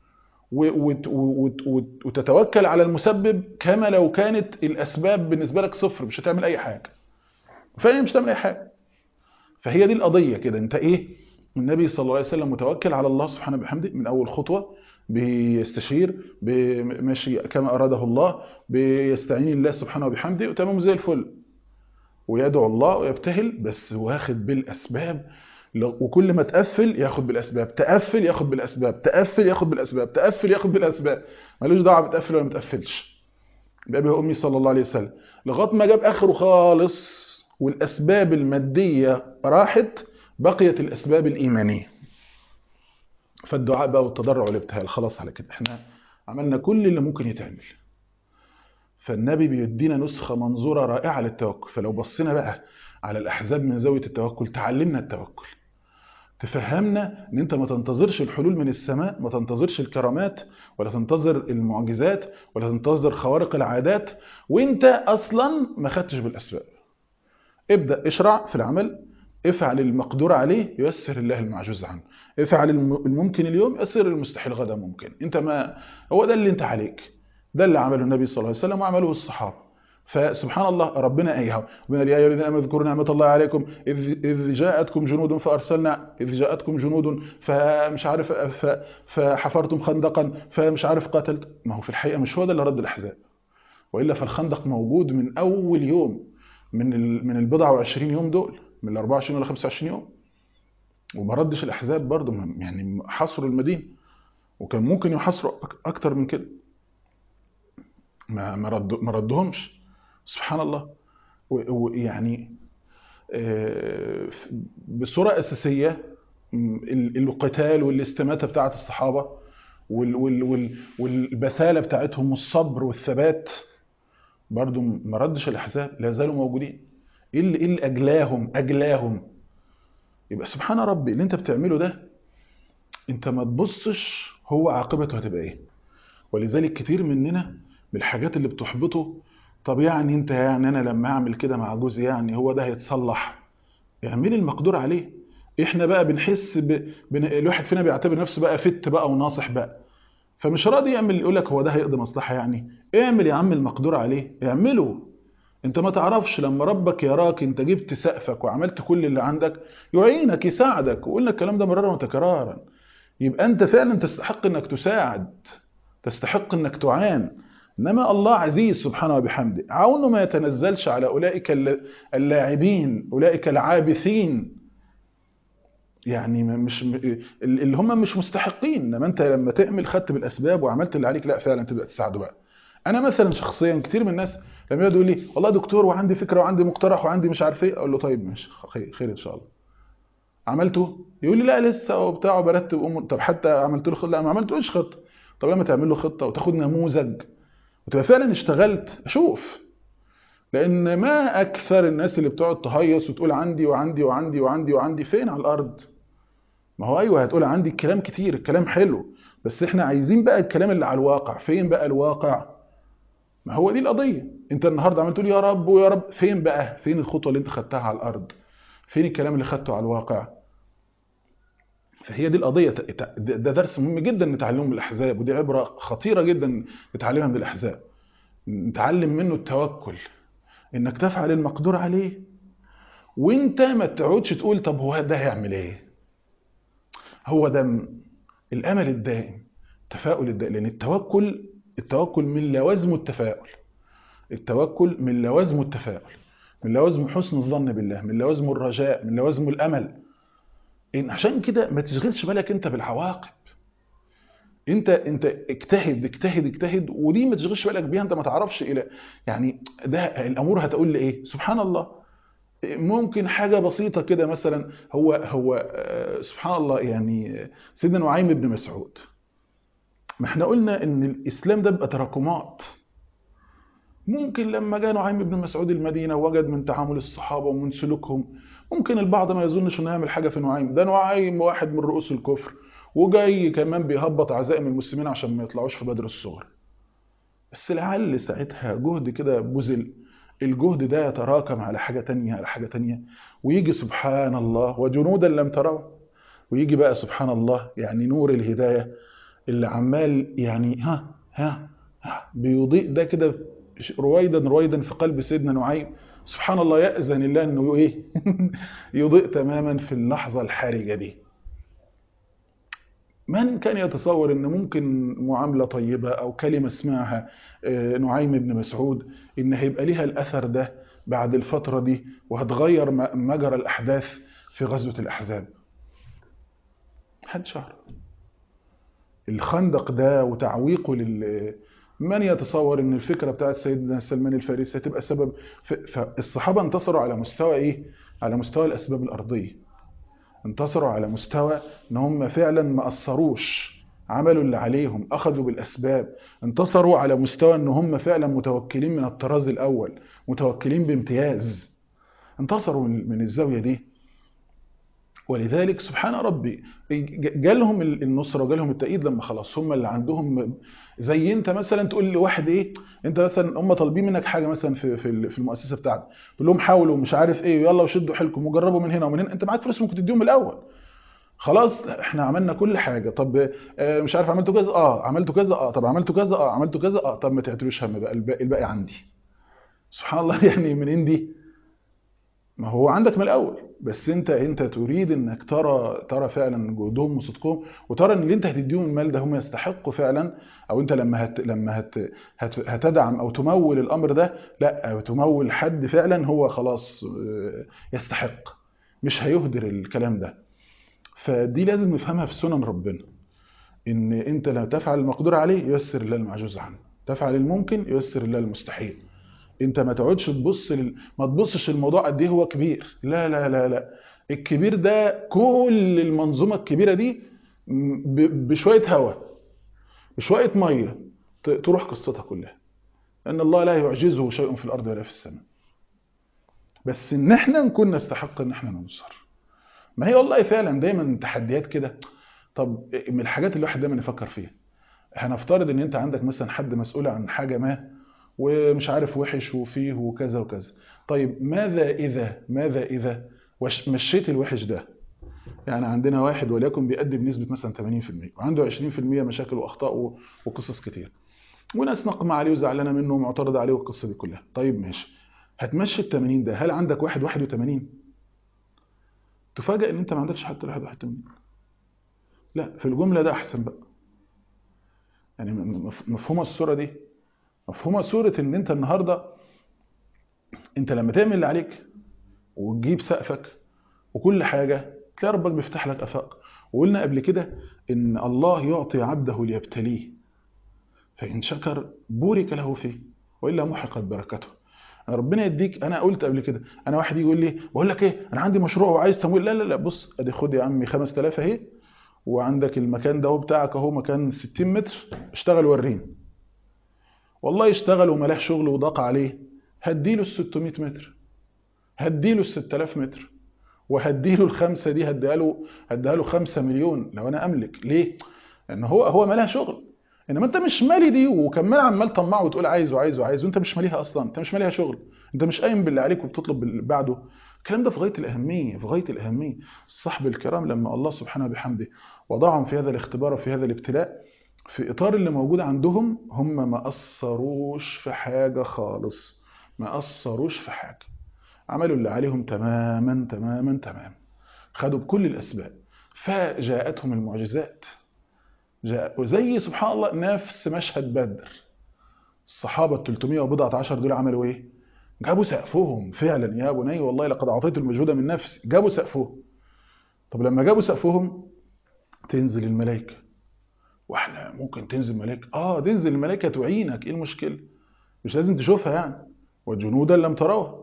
وتتوكل على المسبب كما لو كانت الاسباب بالنسبه لك صفر مش هتعمل اي حاجه فعلا مش هتعمل اي حاجه فهي دي القضيه كده انت ايه النبي صلى الله عليه وسلم متوكل على الله سبحانه وبحمده من اول خطوه بيستشير ماشي كما اراده الله بيستعين الله سبحانه وبحمده وتمام زي الفل ويدعو الله ويبتهل بس واخد بالاسباب وكل ما تقفل ياخد بالاسباب تقفل ياخد بالاسباب تقفل ياخد بالاسباب تقفل ياخد بالاسباب ملوش دعوه بتقفل ولا ما تقفلش بابي وامي صلى الله عليه وسلم لغايه ما جاب اخره خالص والاسباب الماديه راحت بقيت الاسباب الايمانيه فالدعاء بقى والتضرع والابتهال خلاص على كده احنا عملنا كل اللي ممكن يتعمل فالنبي بيدينا نسخه منظوره رائعه للتوكل فلو بصينا بقى على الاحزاب من زاويه التوكل تعلمنا التوكل تفهمنا ان انت ما تنتظرش الحلول من السماء ما تنتظرش الكرامات ولا تنتظر المعجزات ولا تنتظر خوارق العادات وانت اصلا ما خدتش بالاسباب ابدا اشرع في العمل افعل المقدور عليه ييسر الله المعجوز عنه افعل الممكن اليوم يسر المستحيل غدا ممكن انت ما هو ده اللي انت عليك ده اللي عمله النبي صلى الله عليه وسلم وعمله الصحابه فسبحان الله ربنا ايها ربنا يا ايها الذين امنوا اذكروا نعمه الله عليكم اذ اذ جاءتكم جنود فارسلنا اذ جاءتكم جنود فمش عارف فحفرتم خندقا فمش عارف قاتلت ما هو في الحقيقه مش هو ده اللي رد الاحزاب والا فالخندق موجود من اول يوم من من البضع وعشرين يوم دول من ال 24 ولا 25 يوم وما ردش الاحزاب برضه يعني حصروا المدينه وكان ممكن يحصروا اكتر من كده ما ما رد ما ردهمش سبحان الله ويعني بصوره اساسيه القتال والاستماته بتاعه الصحابه والبساله بتاعتهم والصبر والثبات برضو ما ردش الاحزاب لا زالوا موجودين ايه اللي, إيه اللي اجلاهم اجلاهم يبقى سبحان ربي اللي انت بتعمله ده انت ما تبصش هو عاقبته هتبقى ايه ولذلك كتير مننا من الحاجات اللي بتحبطه طب يعني انت يعني انا لما اعمل كده مع جوزي يعني هو ده هيتصلح اعملي المقدور عليه احنا بقى بنحس ب... بن... الواحد فينا بيعتبر نفسه بقى فت بقى وناصح بقى فمش راضي يعمل يقول لك هو ده هيقضي مصلحه يعني اعمل يا عم المقدور عليه اعمله انت ما تعرفش لما ربك يراك انت جبت سقفك وعملت كل اللي عندك يعينك يساعدك وقلنا الكلام ده مرارا وتكرارا يبقى انت فعلا تستحق انك تساعد تستحق انك تعان انما الله عزيز سبحانه وبحمده عونه ما يتنزلش على اولئك اللاعبين اولئك العابثين يعني مش اللي هم مش مستحقين انما انت لما تعمل خدت بالاسباب وعملت اللي عليك لا فعلا تبدا تساعده بقى انا مثلا شخصيا كتير من الناس لما يقعد يقول لي والله دكتور وعندي فكره وعندي مقترح وعندي مش عارف ايه اقول له طيب ماشي خير, خير ان شاء الله عملته يقول لي لا لسه وبتاع برتب امور طب حتى عملت له خطه لا ما عملتلوش خطه طب لما تعمل له خطه وتاخد نموذج وتبقى فعلا اشتغلت اشوف لان ما اكثر الناس اللي بتقعد تهيص وتقول عندي وعندي وعندي وعندي وعندي فين على الارض ما هو ايوه هتقول عندي الكلام كتير الكلام حلو بس احنا عايزين بقى الكلام اللي على الواقع فين بقى الواقع ما هو دي القضيه انت النهارده عمال تقول يا رب ويا رب فين بقى فين الخطوه اللي انت خدتها على الارض فين الكلام اللي خدته على الواقع فهي دي القضيه ده درس مهم جدا نتعلمه من الاحزاب ودي عبره خطيره جدا نتعلمها من الاحزاب نتعلم منه التوكل انك تفعل المقدور عليه وانت ما تقعدش تقول طب هو ده هيعمل ايه هو ده الامل الدائم التفاؤل الدائم لان التوكل التوكل من لوازمه التفاؤل التوكل من لوازمه التفاؤل من لوازمه حسن الظن بالله من لوازمه الرجاء من لوازمه الامل إن عشان كده ما تشغلش بالك انت بالعواقب انت انت اجتهد اجتهد اجتهد ودي ما تشغلش بالك بيها انت ما تعرفش الى يعني ده الامور هتقول لي ايه سبحان الله ممكن حاجه بسيطه كده مثلا هو هو سبحان الله يعني سيدنا نعيم بن مسعود ما احنا قلنا ان الاسلام ده بيبقى تراكمات ممكن لما جاء نعيم بن مسعود المدينه وجد من تعامل الصحابه ومن سلوكهم ممكن البعض ما يظنش انه يعمل حاجه في نعيم ده نعيم واحد من رؤوس الكفر وجاي كمان بيهبط عزائم المسلمين عشان ما يطلعوش في بدر الصغر بس لعل ساعتها جهد كده بذل الجهد ده يتراكم على حاجة تانية على حاجة تانية ويجي سبحان الله وجنودا لم تروا ويجي بقى سبحان الله يعني نور الهداية اللي عمال يعني ها ها, ها بيضيء ده كده رويدا رويدا في قلب سيدنا نعيم سبحان الله يأذن الله انه ايه يضيء تماما في اللحظة الحرجة دي من كان يتصور ان ممكن معاملة طيبة او كلمة سمعها نعيم بن مسعود ان هيبقى ليها الاثر ده بعد الفترة دي وهتغير مجرى الاحداث في غزوة الاحزاب حد شهر الخندق ده وتعويقه لل من يتصور ان الفكره بتاعت سيدنا سلمان الفارسي هتبقى سبب فالصحابه انتصروا على مستوى ايه على مستوى الاسباب الارضيه انتصروا على مستوى ان هم فعلا ما قصروش عملوا اللي عليهم اخذوا بالاسباب انتصروا على مستوى ان هم فعلا متوكلين من الطراز الاول متوكلين بامتياز انتصروا من الزاويه دي ولذلك سبحان ربي جالهم النصرة وجالهم التأييد لما خلاص هم اللي عندهم زي انت مثلا تقول لواحد ايه انت مثلا هم طالبين منك حاجة مثلا في في المؤسسة بتاعتك تقول لهم حاولوا مش عارف ايه يلا وشدوا حيلكم وجربوا من هنا ومن هنا انت معاك فلوس ممكن تديهم من الاول خلاص احنا عملنا كل حاجة طب مش عارف عملتوا كذا اه عملتوا كذا اه طب عملتوا كذا اه عملتوا كذا اه طب ما تعتلوش هم بقى الباقي, الباقي عندي سبحان الله يعني منين دي ما هو عندك من الاول بس انت انت تريد انك ترى ترى فعلا جهدهم وصدقهم وترى ان اللي انت هتديهم المال ده هم يستحقوا فعلا او انت لما هت لما هت هت هتدعم او تمول الامر ده لا او تمول حد فعلا هو خلاص يستحق مش هيهدر الكلام ده فدي لازم نفهمها في سنن ربنا ان انت لما تفعل المقدور عليه ييسر الله المعجوز عنه تفعل الممكن ييسر الله المستحيل انت ما تقعدش تبص لل... ما تبصش الموضوع قد ايه هو كبير لا لا لا لا الكبير ده كل المنظومه الكبيره دي ب... بشويه هواء بشويه ميه ت... تروح قصتها كلها ان الله لا يعجزه شيء في الارض ولا في السماء بس ان احنا نكون نستحق ان احنا ننصر ما هي والله فعلا دايما تحديات كده طب من الحاجات اللي الواحد دايما يفكر فيها هنفترض ان انت عندك مثلا حد مسؤول عن حاجه ما ومش عارف وحش وفيه وكذا وكذا طيب ماذا إذا ماذا إذا مشيت الوحش ده يعني عندنا واحد وليكن بيأدي بنسبة مثلا 80% وعنده 20% مشاكل وأخطاء وقصص كتير وناس نقمة عليه وزعلانة منه ومعترضة عليه والقصة دي كلها طيب ماشي هتمشي ال 80 ده هل عندك واحد 81 تفاجئ ان انت ما عندكش حتى واحد 81 لا في الجملة ده احسن بقى يعني مفهومة الصورة دي مفهومة صورة ان انت النهاردة انت لما تعمل اللي عليك وتجيب سقفك وكل حاجة تلاقي ربك بيفتح لك افاق وقلنا قبل كده ان الله يعطي عبده ليبتليه فان شكر بورك له فيه والا محقت بركته ربنا يديك انا قلت قبل كده انا واحد يجي يقول لي بقول لك ايه انا عندي مشروع وعايز تمويل لا لا لا بص ادي خد يا عمي 5000 اهي وعندك المكان ده هو بتاعك اهو مكان 60 متر اشتغل وريني والله يشتغل وملاه شغل وضاق عليه هديله ال 600 متر هديله ال 6000 متر وهديله الخمسه دي هديها له هديها له 5 مليون لو انا املك ليه؟ لان هو هو مالها شغل انما انت مش مالي دي وكمان عمال طماع وتقول عايز وعايز وعايز وانت مش ماليها اصلا انت مش ماليها شغل انت مش قايم باللي عليك وبتطلب باللي بعده الكلام ده في غايه الاهميه في غايه الاهميه الصحب الكرام لما الله سبحانه وبحمده وضعهم في هذا الاختبار وفي هذا الابتلاء في اطار اللي موجود عندهم هم ما قصروش في حاجه خالص ما قصروش في حاجه عملوا اللي عليهم تماما تماما تماما خدوا بكل الاسباب فجاءتهم المعجزات جاء وزي سبحان الله نفس مشهد بدر الصحابه ال 300 وبضعه عشر دول عملوا ايه؟ جابوا سقفهم فعلا يا بني والله لقد اعطيت المجهود من نفسي جابوا سقفهم طب لما جابوا سقفهم تنزل الملائكه واحنا ممكن تنزل ملائكه اه تنزل الملائكه تعينك ايه المشكله مش لازم تشوفها يعني وجنودا لم تروها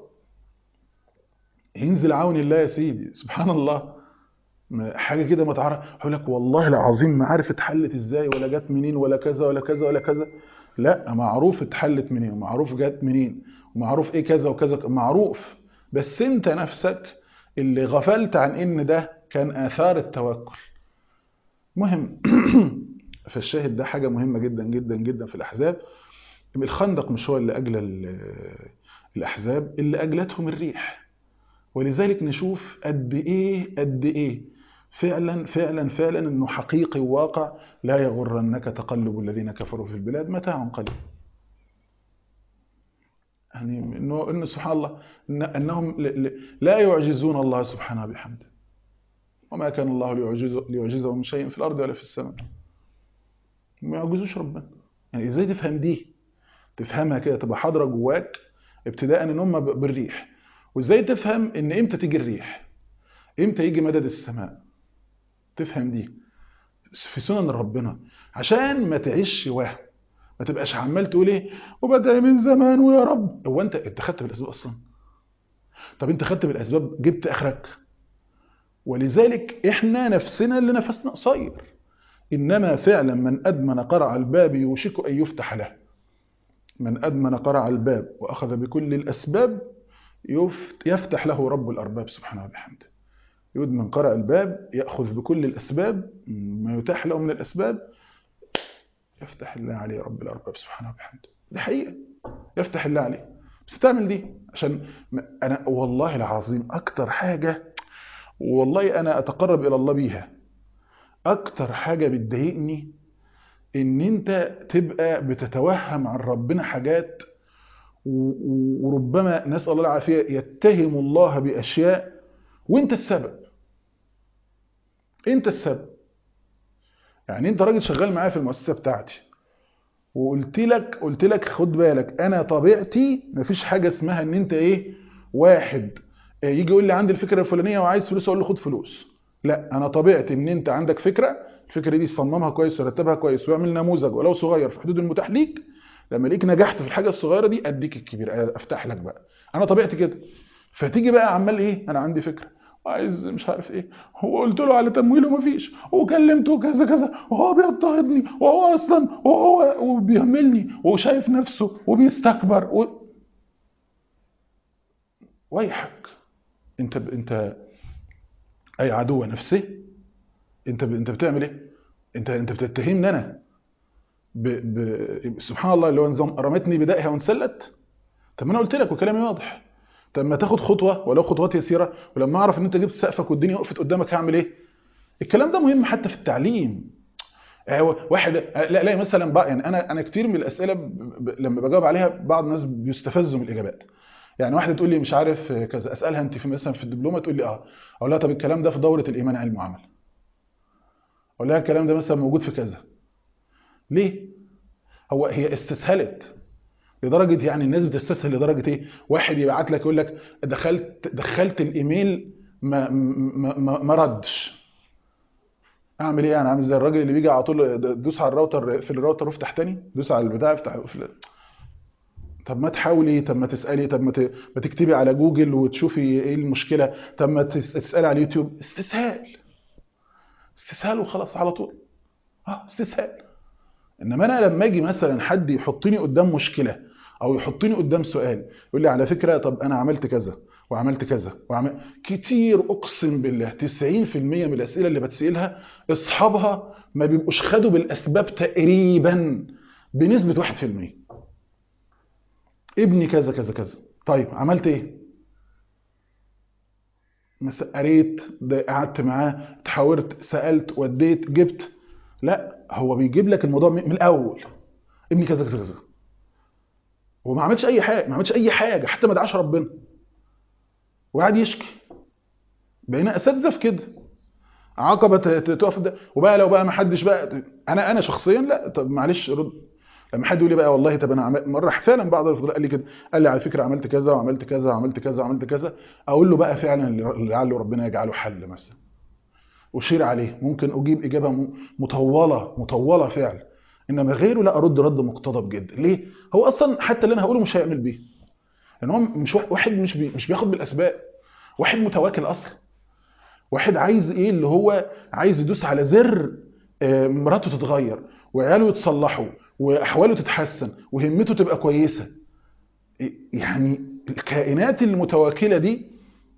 ينزل عون الله يا سيدي سبحان الله حاجه كده ما تعرف يقول لك والله العظيم ما عارف اتحلت ازاي ولا جت منين ولا كذا ولا كذا ولا كذا لا معروف اتحلت منين ومعروف جت منين ومعروف ايه كذا وكذا معروف بس انت نفسك اللي غفلت عن ان ده كان اثار التوكل مهم فالشاهد ده حاجه مهمه جدا جدا جدا في الاحزاب الخندق مش هو اللي اجلى الاحزاب اللي اجلتهم الريح ولذلك نشوف قد ايه قد ايه فعلا فعلا فعلا انه حقيقي وواقع لا يغرنك تقلب الذين كفروا في البلاد متاع قليل يعني انه انه سبحان الله إن انهم ل- ل- لا يعجزون الله سبحانه بحمده وما كان الله ليعجزه, ليعجزه من شيء في الارض ولا في السماء ما يعجزوش ربنا يعني ازاي تفهم دي تفهمها كده تبقى حاضره جواك ابتداء ان هم ب- بالريح وازاي تفهم ان امتى تيجي الريح امتى يجي مدد السماء تفهم دي في سنن ربنا عشان ما تعيش وهم ما تبقاش عمال تقول ايه وبدأ من زمان ويا رب هو انت انت خدت بالاسباب اصلا طب انت خدت بالاسباب جبت اخرك ولذلك احنا نفسنا اللي نفسنا قصير انما فعلا من ادمن قرع الباب يوشك ان يفتح له من ادمن قرع الباب واخذ بكل الاسباب يفت- يفتح له رب الارباب سبحانه وبحمده يدمن قرع الباب ياخذ بكل الاسباب ما يتاح له من الاسباب يفتح الله عليه رب الارباب سبحانه وبحمده دي حقيقه يفتح الله عليه بس تعمل دي عشان م- انا والله العظيم اكتر حاجه والله انا اتقرب الى الله بيها اكتر حاجه بتضايقني ان انت تبقى بتتوهم عن ربنا حاجات و- و- وربما نسال الله العافيه يتهم الله باشياء وانت السبب انت السبب يعني انت راجل شغال معايا في المؤسسه بتاعتي وقلت لك قلت لك خد بالك انا طبيعتي مفيش حاجه اسمها ان انت ايه واحد آه، يجي يقول لي عندي الفكره الفلانيه وعايز فلوس اقول له خد فلوس لا انا طبيعتي ان انت عندك فكره الفكره دي صممها كويس ورتبها كويس واعمل نموذج ولو صغير في حدود المتاح ليك لما ليك نجحت في الحاجه الصغيره دي اديك الكبير افتح لك بقى انا طبيعتي كده فتيجي بقى عمال ايه انا عندي فكره وعايز مش عارف ايه هو قلت له على تمويل ومفيش وكلمته كذا كذا وهو بيضطهدني وهو اصلا وهو وبيهملني وشايف نفسه وبيستكبر و... ويحك انت ب... انت اي عدو نفسي انت ب... انت بتعمل ايه انت انت بتتهمني انا ب... ب... سبحان الله اللي هو نظام رمتني بدائها وانسلت طب ما انا قلت لك وكلامي واضح طب ما تاخد خطوه ولو خطوات يسيره ولما اعرف ان انت جبت سقفك والدنيا وقفت قدامك هعمل ايه الكلام ده مهم حتى في التعليم آه، واحد آه، لا لا مثلا بقى يعني انا انا كتير من الاسئله ب... ب... لما بجاوب عليها بعض الناس بيستفزوا من الاجابات يعني واحده تقول لي مش عارف آه، كذا اسالها انت في مثلا في الدبلومه تقول لي اه اقول لها طب الكلام ده في دوره الايمان علم وعمل اقول لها الكلام ده مثلا موجود في كذا ليه هو هي استسهلت لدرجه يعني الناس بتستسهل لدرجه ايه واحد يبعت لك يقول لك دخلت دخلت الايميل ما ما ما, ما ردش اعمل ايه انا عامل زي الراجل اللي بيجي على طول دوس على الراوتر في الراوتر وافتح تاني دوس على البتاع افتح اقفل. طب ما تحاولي طب ما تسالي طب ما ت- ما تكتبي على جوجل وتشوفي ايه المشكله طب ما تس- تسالي على اليوتيوب استسهال استسهال وخلاص على طول اه استسهال انما انا لما اجي مثلا حد يحطني قدام مشكله او يحطني قدام سؤال يقول لي على فكره طب انا عملت كذا وعملت كذا وعمل كتير اقسم بالله 90% من الاسئله اللي بتسالها اصحابها ما بيبقوش خدوا بالاسباب تقريبا بنسبه 1% ابني كذا كذا كذا طيب عملت ايه مس- قريت ده قعدت معاه اتحاورت سالت وديت جبت لا هو بيجيب لك الموضوع من من الاول ابني كذا كذا كذا وما عملش اي حاجه ما عملش اي حاجه حتى ما دعاش ربنا وقعد يشكي بقينا اساتذه في كده عقبه ت- ت- تقف ده وبقى لو بقى ما حدش بقى انا انا شخصيا لا طب معلش رد لما حد يقول لي بقى والله طب انا عمل مره فعلا بعض الفضلاء قال لي كده قال لي على فكره عملت كذا وعملت كذا وعملت كذا وعملت كذا اقول له بقى فعلا لعله ربنا يجعله حل مثلا أشير عليه ممكن أجيب إجابة م- مطولة مطولة فعلا إنما غيره لا أرد رد مقتضب جدا ليه؟ هو أصلا حتى اللي أنا هقوله مش هيعمل بيه لأن هو مش واحد- واحد مش بي مش بياخد بالأسباب واحد متواكل أصلا واحد عايز إيه اللي هو عايز يدوس على زر آه، مراته تتغير وعياله يتصلحوا وأحواله تتحسن وهمته تبقى كويسة يعني الكائنات المتواكلة دي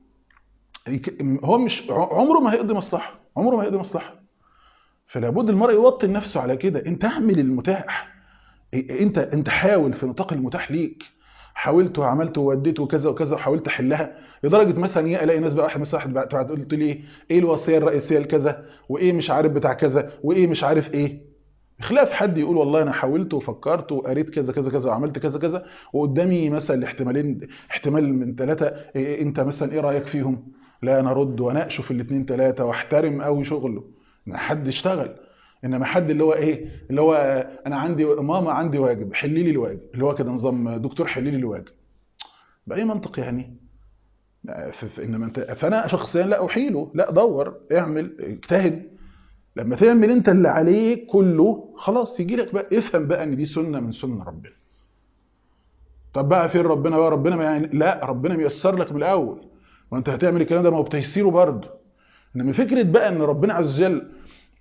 هو مش عمره ما هيقضي مصلحه عمره ما هيقضي مصلحه فلا بد المرء يوطن نفسه على كده انت اعمل المتاح انت انت حاول في نطاق المتاح ليك حاولت وعملت ووديت وكذا وكذا وحاولت احلها لدرجه مثلا ايه الاقي ناس بقى واحد مثلا واحد بعد تقول لي ايه ايه الوصيه الرئيسيه لكذا وايه مش عارف بتاع كذا وايه مش عارف ايه خلاف حد يقول والله انا حاولت وفكرت وقريت كذا كذا كذا وعملت كذا كذا وقدامي مثلا الاحتمالين احتمال من ثلاثه إيه انت مثلا ايه رايك فيهم لا انا ارد واناقشه في الاثنين ثلاثه واحترم قوي شغله ان حد يشتغل انما حد اللي هو ايه اللي هو انا عندي ماما عندي واجب حلي لي الواجب اللي هو كده نظام دكتور حلي لي الواجب باي منطق يعني انما انت فانا شخصيا لا احيله لا دور اعمل اجتهد لما تعمل انت اللي عليك كله خلاص يجي لك بقى افهم بقى ان دي سنه من سنن ربنا طب بقى فين ربنا بقى ربنا ما يعني لا ربنا ميسر لك من الاول وانت هتعمل الكلام ده ما هو بتيسيره برضه انما فكره بقى ان ربنا عز وجل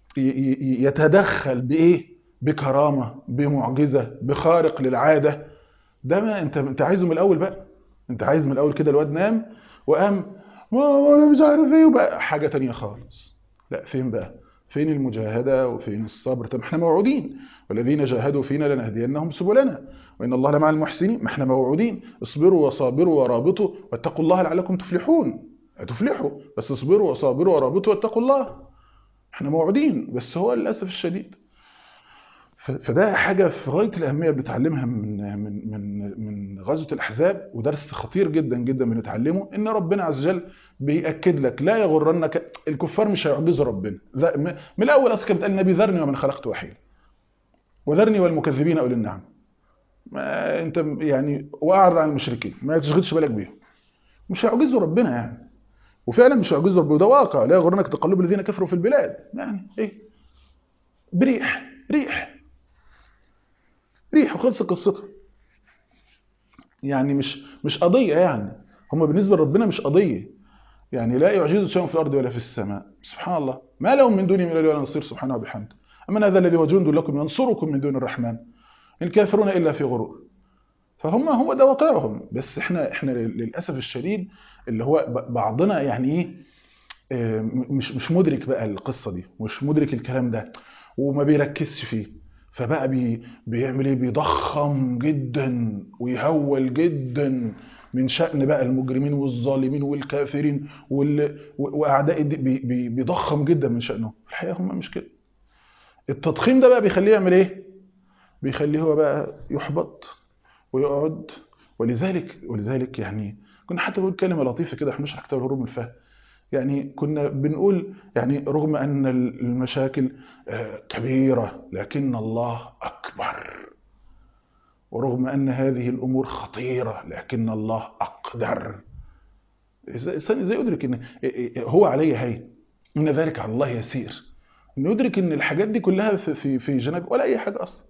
يتدخل بايه بكرامه بمعجزه بخارق للعاده ده ما انت انت عايزه من الاول بقى انت عايز من الاول كده الواد نام وقام وانا مش عارف ايه وبقى حاجه تانية خالص لا فين بقى فين المجاهده وفين الصبر طب احنا موعودين والذين جاهدوا فينا لنهدينهم سبلنا وان الله لمع المحسنين ما احنا موعودين اصبروا وصابروا ورابطوا واتقوا الله لعلكم تفلحون هتفلحوا بس اصبروا وصابروا ورابطوا واتقوا الله احنا موعودين بس هو للاسف الشديد فده حاجه في غايه الاهميه بنتعلمها من من من من غزوه الاحزاب ودرس خطير جدا جدا بنتعلمه ان ربنا عز وجل بياكد لك لا يغرنك الكفار مش هيعجزوا ربنا من الاول اصلا كان بيتقال النبي ذرني ومن خلقت وحيدا وذرني والمكذبين اولي النعم ما انت يعني واعرض عن المشركين ما تشغلش بالك بيهم مش هيعجزوا ربنا يعني وفعلا مش هيعجزوا ربنا وده واقع لا يغرنك تقلب الذين كفروا في البلاد يعني ايه بريح ريح ريح وخلص قصتها يعني مش مش قضيه يعني هم بالنسبه لربنا مش قضيه يعني لا يعجز شيء في الارض ولا في السماء سبحان الله ما لهم من دونه من اله ولا نصير سبحانه وبحمده اما هذا الذي هو جند لكم ينصركم من دون الرحمن ان كافرون الا في غرور فهم هو ده واقعهم بس احنا احنا للاسف الشديد اللي هو بعضنا يعني ايه مش مش مدرك بقى القصه دي مش مدرك الكلام ده وما بيركزش فيه فبقى بي بيعمل ايه بيضخم جدا ويهول جدا من شأن بقى المجرمين والظالمين والكافرين واعداء بي بي بيضخم جدا من شأنهم الحقيقه هم مش كده التضخيم ده بقى بيخليه يعمل ايه بيخليه هو بقى يحبط ويقعد ولذلك ولذلك يعني كنا حتى بنقول كلمه لطيفه كده احنا بنشرح كتاب الهروب من الفهم يعني كنا بنقول يعني رغم ان المشاكل كبيره لكن الله اكبر ورغم ان هذه الامور خطيره لكن الله اقدر الانسان ازاي يدرك ان هو علي هين ان ذلك على الله يسير انه يدرك ان الحاجات دي كلها في في في جنب ولا اي حاجه اصلا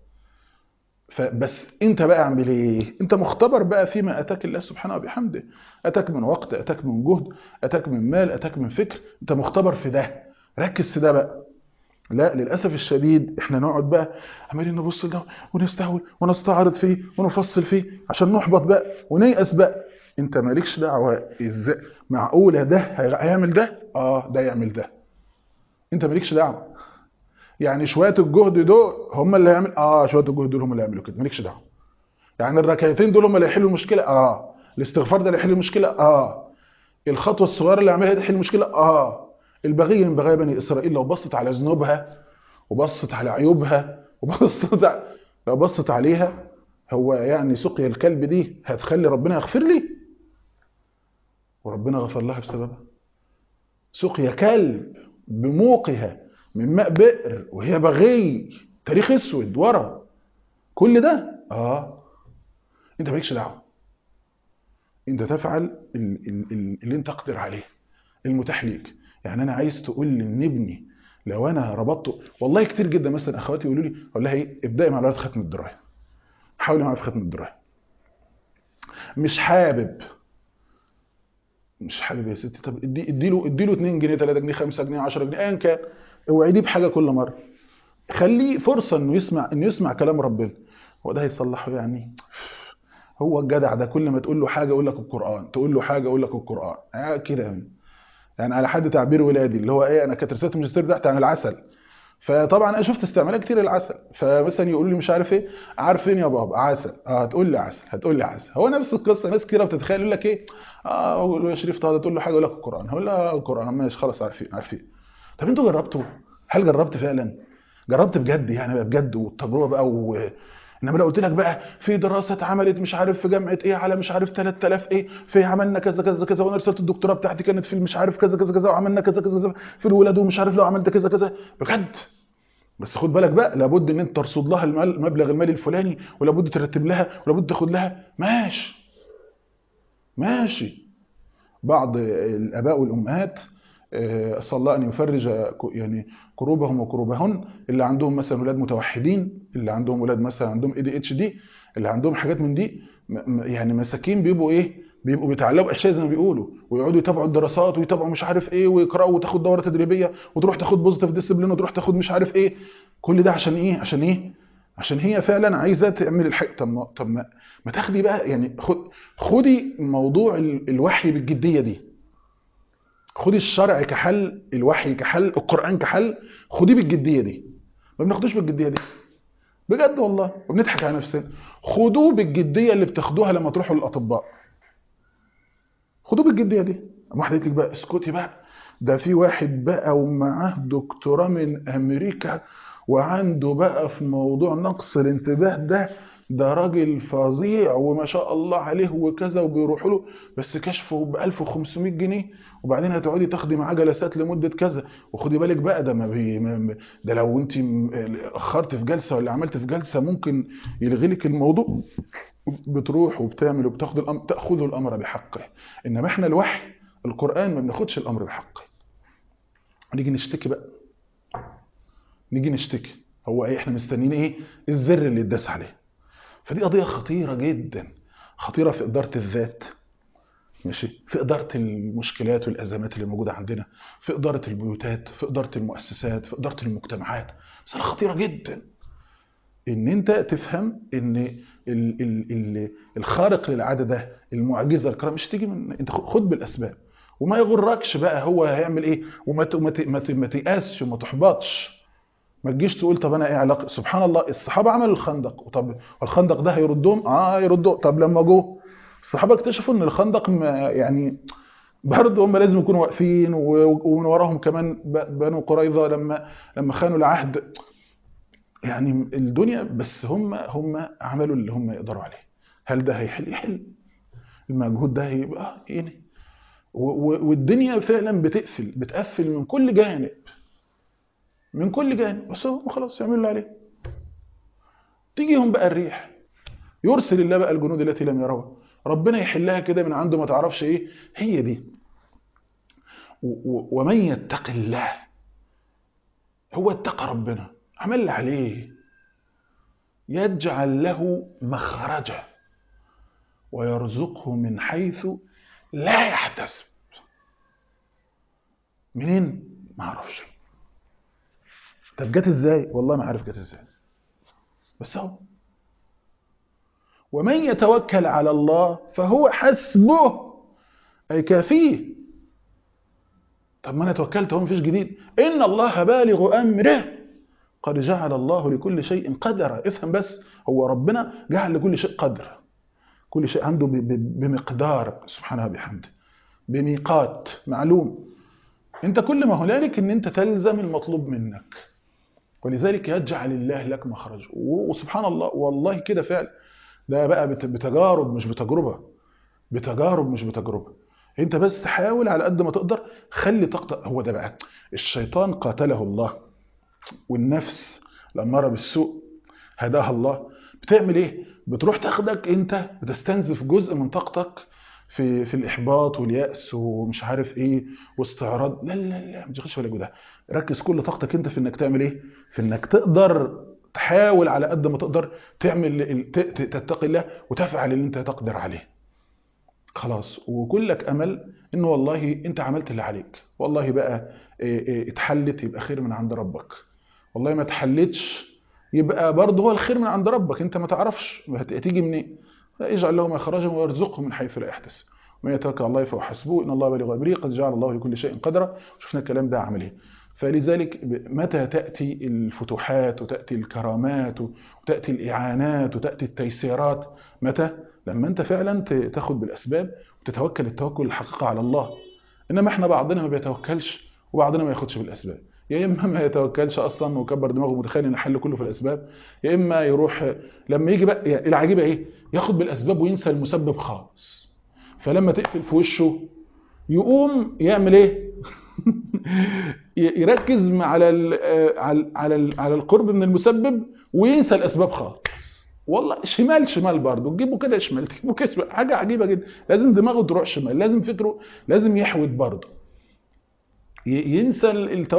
فبس انت بقى اعمل ايه انت مختبر بقى فيما اتاك الله سبحانه وبحمده اتاك من وقت اتاك من جهد اتاك من مال اتاك من فكر انت مختبر في ده ركز في ده بقى لا للاسف الشديد احنا نقعد بقى عمالين نبص لده ونستهول ونستعرض فيه ونفصل فيه عشان نحبط بقى ونيأس بقى انت مالكش دعوه ازاي معقوله ده هيعمل ده اه ده يعمل ده انت مالكش دعوه يعني شويه الجهد دول هم اللي هيعمل اه شويه الجهد دول هم اللي هيعملوا كده مالكش دعوه يعني الركعتين دول هم اللي هيحلوا المشكله اه الاستغفار ده اللي هيحل المشكله اه الخطوه الصغيره اللي هيعملها دي تحل المشكله اه البغي من بغايا بني اسرائيل لو بصت على ذنوبها وبصت على عيوبها وبصت ع... لو بصت عليها هو يعني سقيا الكلب دي هتخلي ربنا يغفر لي وربنا غفر لها بسببها سقيا كلب بموقها من ماء بئر وهي بغي تاريخ اسود ورا كل ده اه انت مالكش دعوه انت تفعل اللي انت تقدر عليه المتاح ليك يعني انا عايز تقول لي ان ابني لو انا ربطته والله كتير جدا مثلا اخواتي يقولوا لي اقول لها ايه ابداي مع الولاد ختم الدرايه حاولي معاه في ختم الدرايه مش حابب مش حابب يا ستي طب ادي اديله اديله 2 جنيه 3 جنيه 5 جنيه 10 جنيه ايا كان اوعديه بحاجه كل مره خليه فرصه انه يسمع انه يسمع كلام ربنا هو ده هيصلحه يعني هو الجدع ده كل ما تقول له حاجه يقول لك القران تقول له حاجه يقول لك القران يعني كده يعني يعني على حد تعبير ولادي اللي هو ايه انا كانت رساله الماجستير بتاعتي عن العسل فطبعا انا شفت استعمالات كتير للعسل فمثلا يقول لي مش عارف ايه عارفين يا بابا عسل اه هتقول لي عسل هتقول لي عسل هو نفس القصه ناس كتير بتتخيل يقول لك ايه اه أقول له يا شريف طه تقول له حاجه يقول لك القران هقول لها القران ماشي خلاص عارفين عارفين طب انتوا جربتوا هل جربت فعلا جربت بجد يعني بقى بجد والتجربه بقى و... انما لو قلت لك بقى في دراسه اتعملت مش عارف في جامعه ايه على مش عارف 3000 ايه في عملنا كذا كذا كذا وانا رساله الدكتوراه بتاعتي كانت في مش عارف كذا كذا كذا وعملنا كذا كذا كذا في الولاد ومش عارف لو عملت كذا كذا بجد بس خد بالك بقى لابد ان انت ترصد لها المال- المبلغ المالي الفلاني ولابد ترتب لها ولابد تاخد لها ماشي ماشي بعض الاباء والامهات آه، اسال الله ان يفرج ك- يعني كروبهم وكروبهن اللي عندهم مثلا ولاد متوحدين اللي عندهم ولاد مثلا عندهم اي دي اتش دي اللي عندهم حاجات من دي م- م- يعني مساكين بيبقوا ايه بيبقوا بيتعلموا اشياء زي ما بيقولوا ويقعدوا يتابعوا الدراسات ويتابعوا مش عارف ايه ويقراوا وتاخد دوره تدريبيه وتروح تاخد بوزيتيف ديسيبلين وتروح تاخد مش عارف ايه كل ده عشان ايه عشان ايه عشان هي فعلا عايزه تعمل الحاجه طب ما طب ما, ما تاخدي بقى يعني خد خدي موضوع ال- الوحي بالجديه دي خدي الشرع كحل الوحي كحل القرآن كحل خديه بالجدية دي ما بناخدوش بالجدية دي بجد والله وبنضحك على نفسنا خدوه بالجدية اللي بتاخدوها لما تروحوا للأطباء خدوه بالجدية دي واحد قالت لك بقى اسكتي بقى ده في واحد بقى ومعاه دكتوراه من أمريكا وعنده بقى في موضوع نقص الانتباه ده ده راجل فظيع وما شاء الله عليه وكذا وبيروحوا له بس كشفه ب 1500 جنيه وبعدين هتقعدي تاخدي معاه جلسات لمده كذا وخدي بالك بقى ده ما بي ما ده لو انت م- اخرت في جلسه ولا عملت في جلسه ممكن يلغي لك الموضوع بتروح وبتعمل وبتاخد الامر تاخذ الامر بحقه انما احنا الوحي القران ما بناخدش الامر بحقه نيجي نشتكي بقى نيجي نشتكي هو ايه احنا مستنيين ايه الزر اللي يتداس عليه فدي قضيه خطيره جدا خطيره في اداره الذات ماشي في إدارة المشكلات والأزمات اللي موجودة عندنا في إدارة البيوتات في إدارة المؤسسات في إدارة المجتمعات مسألة خطيرة جدا إن أنت تفهم إن ال ال ال الخارق للعادة ده المعجزة الكرام مش تيجي من أنت خد بالأسباب وما يغركش بقى هو هيعمل إيه وما ت- ما ت- ما ت- ما تيأسش وما تحبطش ما تجيش تقول طب انا ايه علاقه سبحان الله الصحابه عملوا الخندق وطب الخندق ده هيردهم اه يردوا طب لما جه الصحابه اكتشفوا ان الخندق ما- يعني برضه هم لازم يكونوا واقفين و- ومن وراهم كمان ب- بنو قريظه لما لما خانوا العهد يعني الدنيا بس هم هم عملوا اللي هم يقدروا عليه هل ده هيحل يحل المجهود ده هيبقى يعني و- و- والدنيا فعلا بتقفل بتقفل من كل جانب من كل جانب بس هم خلاص يعملوا اللي عليه تيجيهم بقى الريح يرسل الله بقى الجنود التي لم يروها ربنا يحلها كده من عنده ما تعرفش ايه هي دي و- و- ومن يتق الله هو اتقى ربنا عمل اللي عليه يجعل له مخرجا ويرزقه من حيث لا يحتسب منين ما اعرفش طب جت ازاي والله ما عارف جت ازاي بس اهو ومن يتوكل على الله فهو حسبه اي كافيه طب ما انا توكلت هو مفيش جديد ان الله بالغ امره قد جعل الله لكل شيء قدرا افهم بس هو ربنا جعل لكل شيء قدر كل شيء عنده ب- ب- بمقدار سبحانه وبحمده بميقات معلوم انت كل ما هنالك ان انت تلزم المطلوب منك ولذلك يجعل الله لك مخرج و- وسبحان الله والله كده فعلا ده بقى بت- بتجارب مش بتجربه بتجارب مش بتجربه انت بس حاول على قد ما تقدر خلي طاقتك هو ده بقى الشيطان قاتله الله والنفس الاماره بالسوء هداها الله بتعمل ايه بتروح تاخدك انت بتستنزف جزء من طاقتك في في الاحباط والياس ومش عارف ايه واستعراض لا لا لا ما تشغلش بالك بده ركز كل طاقتك انت في انك تعمل ايه في انك تقدر تحاول على قد ما تقدر تعمل ال- ت- ت- تتقي الله وتفعل اللي انت تقدر عليه خلاص وكلك امل ان والله انت عملت اللي عليك والله بقى إيه إيه اتحلت يبقى خير من عند ربك والله ما اتحلتش يبقى برضه هو الخير من عند ربك انت ما تعرفش هت- هتيجي منين يجعل له مخرجا ويرزقه من حيث لا يحتسب ومن يتوكل على الله فهو حسبه ان الله بالغ امره قد جعل الله لكل شيء قدرا شفنا الكلام ده عمل ايه فلذلك متى تأتي الفتوحات وتأتي الكرامات وتأتي الإعانات وتأتي التيسيرات متى؟ لما أنت فعلا تاخد بالأسباب وتتوكل التوكل الحقيقة على الله إنما إحنا بعضنا ما بيتوكلش وبعضنا ما ياخدش بالأسباب يا إما ما يتوكلش أصلا وكبر دماغه متخيل إن الحل كله في الأسباب يا إما يروح لما يجي بقى العجيبة إيه؟ ياخد بالأسباب وينسى المسبب خالص فلما تقفل في وشه يقوم يعمل ايه يركز على ال على على على القرب من المسبب وينسى الاسباب خالص والله شمال شمال برضه تجيبه كده شمال تجيبه كده شمال حاجه عجيبه جدا لازم دماغه تروح شمال لازم فكره لازم يحوت برضه ينسى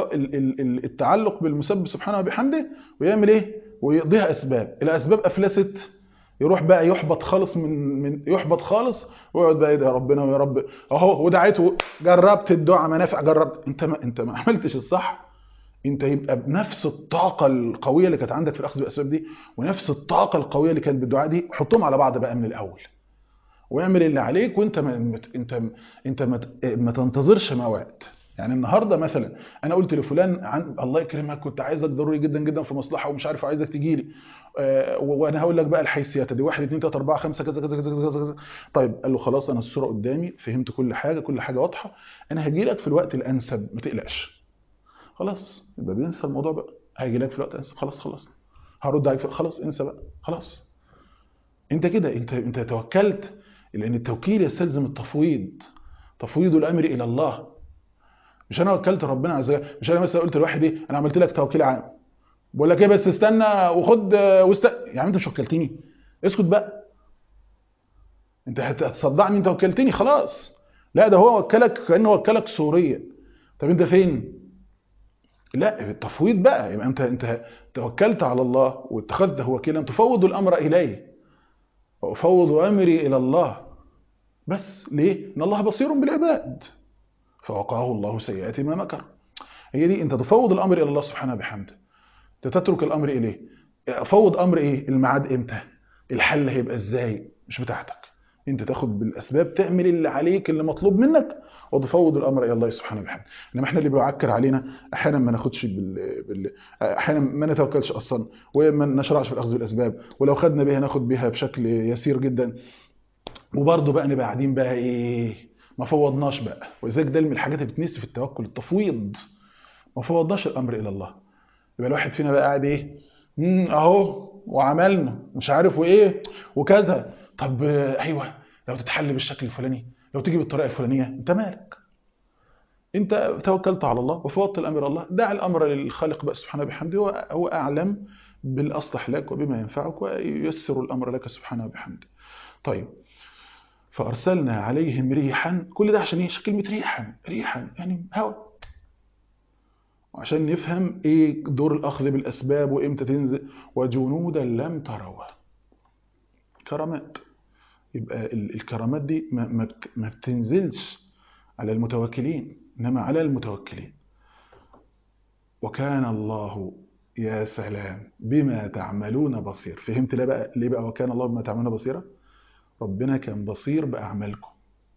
التعلق بالمسبب سبحانه وبحمده ويعمل ايه ويقضيها اسباب الاسباب افلست يروح بقى يحبط خالص من من يحبط خالص ويقعد بقى يدعي ربنا ويا رب اهو ودعيته جربت الدعاء منافع جربت انت ما انت ما عملتش الصح انت يبقى بنفس الطاقه القويه اللي كانت عندك في الاخذ بالاسباب دي ونفس الطاقه القويه اللي كانت بالدعاء دي حطهم على بعض بقى من الاول واعمل اللي عليك وانت ما انت انت ما, ما تنتظرش موعد يعني النهارده مثلا انا قلت لفلان عن الله يكرمك كنت عايزك ضروري جدا جدا في مصلحه ومش عارف عايزك تجي لي آه وانا هقول لك بقى الحيثيات دي 1 2 3 4 5 كذا كذا كذا كذا كذا طيب قال له خلاص انا الصوره قدامي فهمت كل حاجه كل حاجه واضحه انا هجي لك في الوقت الانسب ما تقلقش خلاص يبقى بينسى الموضوع بقى هاجي لك في الوقت الانسب خلاص خلاص هرد عليك خلاص انسى بقى خلاص انت كده انت انت توكلت لان التوكيل يستلزم التفويض تفويض الامر الى الله مش انا وكلت ربنا عز وجل مش انا مثلا قلت لواحد ايه انا عملت لك توكيل عام بقول لك ايه بس استنى وخد واست يا عم انت مش وكلتني اسكت بقى انت هتصدعني انت وكلتني خلاص لا ده هو وكلك كانه وكلك سوريا طب انت فين لا التفويض بقى يبقى انت انت توكلت على الله واتخذته وكيلا تفوض الامر اليه وافوض امري الى الله بس ليه ان الله بصير بالعباد فوقاه الله سيئات ما مكر هي دي انت تفوض الامر الى الله سبحانه بحمده انت تترك الامر اليه فوض امر ايه الميعاد امتى الحل هيبقى ازاي مش بتاعتك انت تاخد بالاسباب تعمل اللي عليك اللي مطلوب منك وتفوض الامر الى الله سبحانه وبحمده انما احنا اللي بيعكر علينا احيانا ما ناخدش بال... بال... احيانا ما نتوكلش اصلا وما نشرعش في الاخذ بالاسباب ولو خدنا بيها ناخد بيها بشكل يسير جدا وبرضه بقى نبقى قاعدين بقى ايه ما فوضناش بقى ولذلك ده من الحاجات اللي بتنسي في التوكل التفويض ما فوضناش الامر الى الله يبقى الواحد فينا بقى قاعد ايه اهو وعملنا مش عارف وايه وكذا طب ايوه لو تتحل بالشكل الفلاني لو تيجي بالطريقه الفلانيه انت مالك انت توكلت على الله وفوضت الامر الله دع الامر للخالق بقى سبحانه بحمده هو هو اعلم بالاصلح لك وبما ينفعك وييسر الامر لك سبحانه بحمده طيب فارسلنا عليهم ريحا كل ده عشان ايه كلمه ريحا ريحا يعني هواء وعشان نفهم ايه دور الاخذ بالاسباب وامتى تنزل وجنودا لم تروها كرامات يبقى الكرامات دي ما, ما بتنزلش على المتوكلين انما على المتوكلين وكان الله يا سلام بما تعملون بصير فهمت ليه بقى ليه بقى وكان الله بما تعملون بصيرا ربنا كان بصير باعمالكم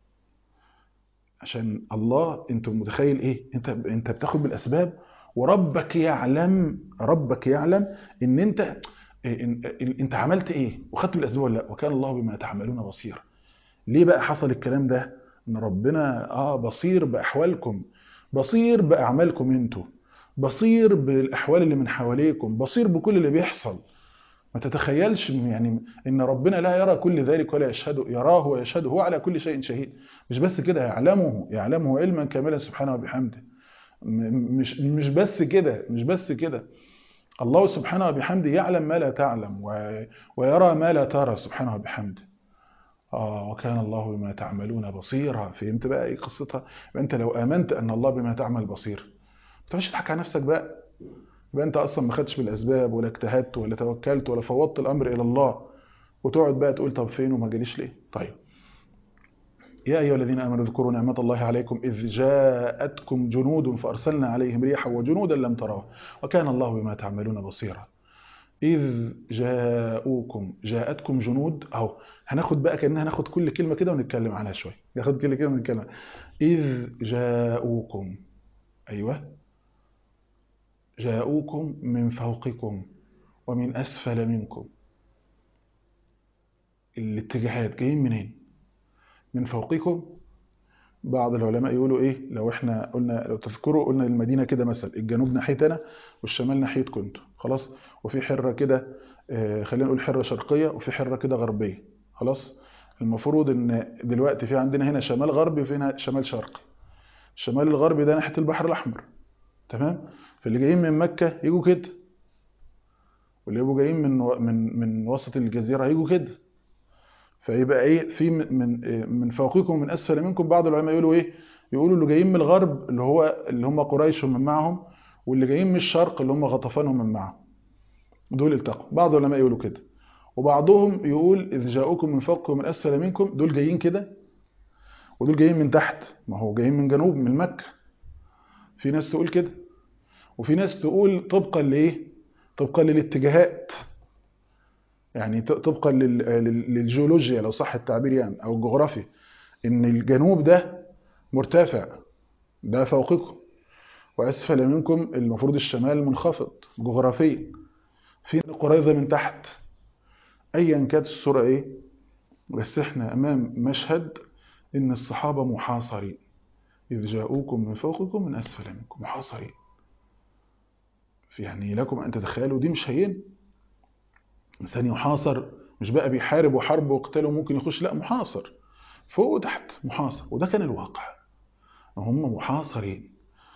عشان الله انت متخيل ايه انت انت بتاخد بالاسباب وربك يعلم ربك يعلم ان انت إن انت عملت ايه وخدت بالاسباب ولا لا وكان الله بما تعملون بصير ليه بقى حصل الكلام ده ان ربنا اه بصير باحوالكم بصير باعمالكم انتوا بصير بالاحوال اللي من حواليكم بصير بكل اللي بيحصل ما تتخيلش يعني ان ربنا لا يرى كل ذلك ولا يشهده يراه ويشهده هو على كل شيء شهيد مش بس كده يعلمه يعلمه علما كاملا سبحانه وبحمده مش مش بس كده مش بس كده الله سبحانه وبحمده يعلم ما لا تعلم ويرى ما لا ترى سبحانه وبحمده آه وكان الله بما تعملون بصيرا فهمت بقى ايه قصتها انت لو امنت ان الله بما تعمل بصير انت مش تضحك على نفسك بقى يبقى انت اصلا ما خدتش بالاسباب ولا اجتهدت ولا توكلت ولا فوضت الامر الى الله وتقعد بقى تقول طب فين وما جاليش ليه طيب يا ايها الذين امنوا اذكروا نعمه الله عليكم اذ جاءتكم جنود فارسلنا عليهم ريحا وجنودا لم تروها وكان الله بما تعملون بصيرا اذ جاءوكم جاءتكم جنود اهو هناخد بقى كاننا هناخد كل كلمه كده ونتكلم عنها شويه ناخد كل كلمه ونتكلم اذ جاءوكم ايوه جاءوكم من فوقكم ومن أسفل منكم الاتجاهات جايين منين من فوقكم بعض العلماء يقولوا ايه لو احنا قلنا لو تذكروا قلنا المدينه كده مثلا الجنوب ناحيتنا والشمال ناحيتكم انتوا خلاص وفي حره كده آه، خلينا نقول حره شرقيه وفي حره كده غربيه خلاص المفروض ان دلوقتي في عندنا هنا شمال غربي وفي هنا شمال شرقي الشمال الغربي ده ناحيه البحر الاحمر تمام فاللي جايين من مكه يجوا كده واللي يبقوا جايين من و- من من وسط الجزيره هيجوا كده فيبقى ايه في من من من فوقكم ومن اسفل منكم بعض العلماء يقولوا ايه يقولوا اللي جايين من الغرب اللي هو اللي هم قريش ومن معهم واللي جايين من الشرق اللي هم غطفان ومن معهم دول التقوا بعض العلماء يقولوا كده وبعضهم يقول اذ جاءوكم من فوقكم ومن اسفل منكم دول جايين كده ودول جايين من تحت ما هو جايين من جنوب من مكه في ناس تقول كده وفي ناس تقول طبقا لايه طبقا للاتجاهات يعني ط- طبقا لل- لل- للجيولوجيا لو صح التعبير يعني او الجغرافي ان الجنوب ده مرتفع ده فوقكم واسفل منكم المفروض الشمال منخفض جغرافيا في قريظه من تحت ايا كانت الصوره ايه بس احنا امام مشهد ان الصحابه محاصرين اذ جاءوكم من فوقكم من اسفل منكم محاصرين في يعني لكم ان تتخيلوا دي مش هين انسان يحاصر مش بقى بيحارب وحرب وقتال وممكن يخش لا محاصر فوق وتحت محاصر وده كان الواقع هم محاصرين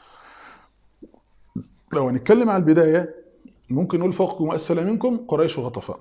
لو هنتكلم على البداية ممكن نقول فوقكم وأسفل منكم قريش وغطفان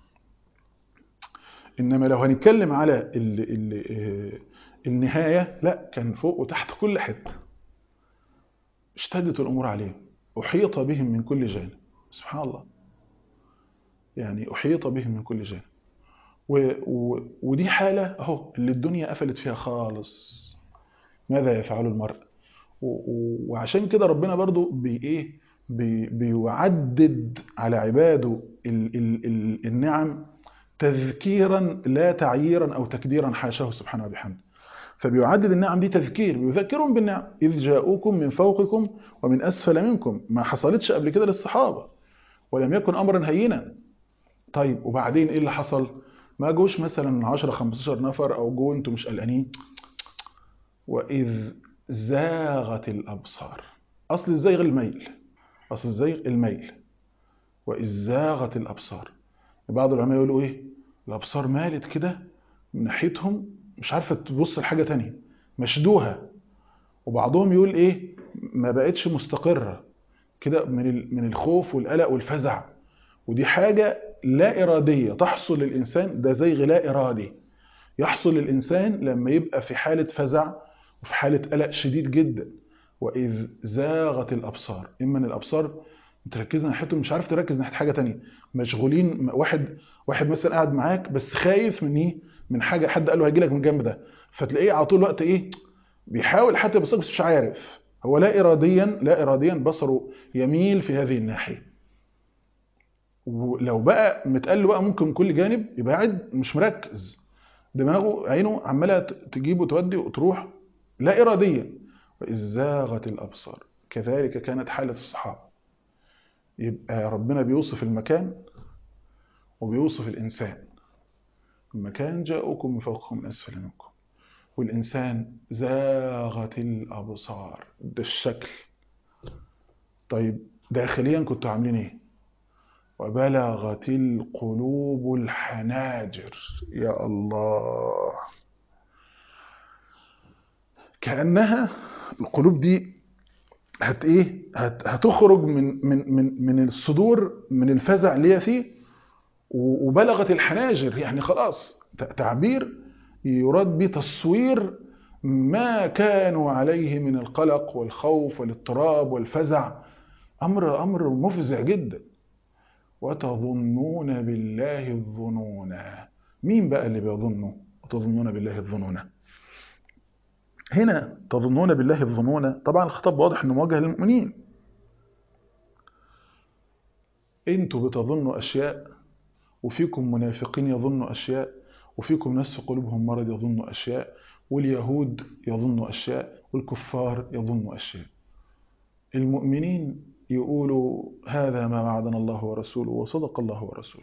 إنما لو هنتكلم على ال ال النهاية لا كان فوق وتحت كل حتة اشتدت الأمور عليهم أحيط بهم من كل جانب سبحان الله يعني أحيط بهم من كل جانب و و ودي حالة أهو اللي الدنيا قفلت فيها خالص ماذا يفعل المرء و- و- وعشان كده ربنا برضو بي ايه بي بيعدد على عباده ال ال ال النعم تذكيرا لا تعييرا او تكديرا حاشاه سبحانه وبحمده فبيعدد النعم دي تذكير بيذكرهم بالنعم اذ جاءوكم من فوقكم ومن اسفل منكم ما حصلتش قبل كده للصحابه ولم يكن امرا هينا طيب وبعدين ايه اللي حصل ما جوش مثلا 10 15 نفر او جو انتوا مش قلقانين وإذ زاغت الأبصار أصل الزيغ الميل أصل الزيغ الميل وإذ زاغت الأبصار بعض العلماء يقولوا إيه الأبصار مالت كده من ناحيتهم مش عارفة تبص لحاجة تانية مشدوها وبعضهم يقول إيه ما بقتش مستقرة كده من ال- من الخوف والقلق والفزع ودي حاجة لا إرادية تحصل للإنسان ده زيغ لا إرادي يحصل للإنسان لما يبقى في حالة فزع وفي حالة قلق شديد جدا وإذ زاغت الأبصار إما أن الأبصار متركزة ناحيتهم مش عارف تركز ناحية حاجة تانية مشغولين واحد واحد مثلا قاعد معاك بس خايف من إيه من حاجة حد قال له هيجي لك من الجنب ده فتلاقيه على طول الوقت إيه بيحاول حتى يبص بس مش عارف هو لا إراديا لا إراديا بصره يميل في هذه الناحية ولو بقى متقال له بقى ممكن من كل جانب يبقى قاعد مش مركز دماغه عينه عماله تجيب وتودي وتروح لا إراديا وإذ زاغت الأبصار كذلك كانت حالة الصحابة يبقى ربنا بيوصف المكان وبيوصف الإنسان المكان جاءكم من فوقكم من أسفل منكم والإنسان زاغت الأبصار ده الشكل طيب داخليا كنتوا عاملين إيه وبلغت القلوب الحناجر يا الله كأنها القلوب دي هت ايه هت هتخرج من من من من الصدور من الفزع اللي هي فيه و- وبلغت الحناجر يعني خلاص ت- تعبير يراد به تصوير ما كانوا عليه من القلق والخوف والاضطراب والفزع امر امر مفزع جدا وتظنون بالله الظنون مين بقى اللي بيظنوا وتظنون بالله الظنون هنا تظنون بالله الظنون طبعا الخطاب واضح انه موجه للمؤمنين انتوا بتظنوا اشياء وفيكم منافقين يظنوا اشياء وفيكم ناس في قلوبهم مرض يظنوا اشياء واليهود يظنوا اشياء والكفار يظنوا اشياء المؤمنين يقولوا هذا ما وعدنا الله ورسوله وصدق الله ورسوله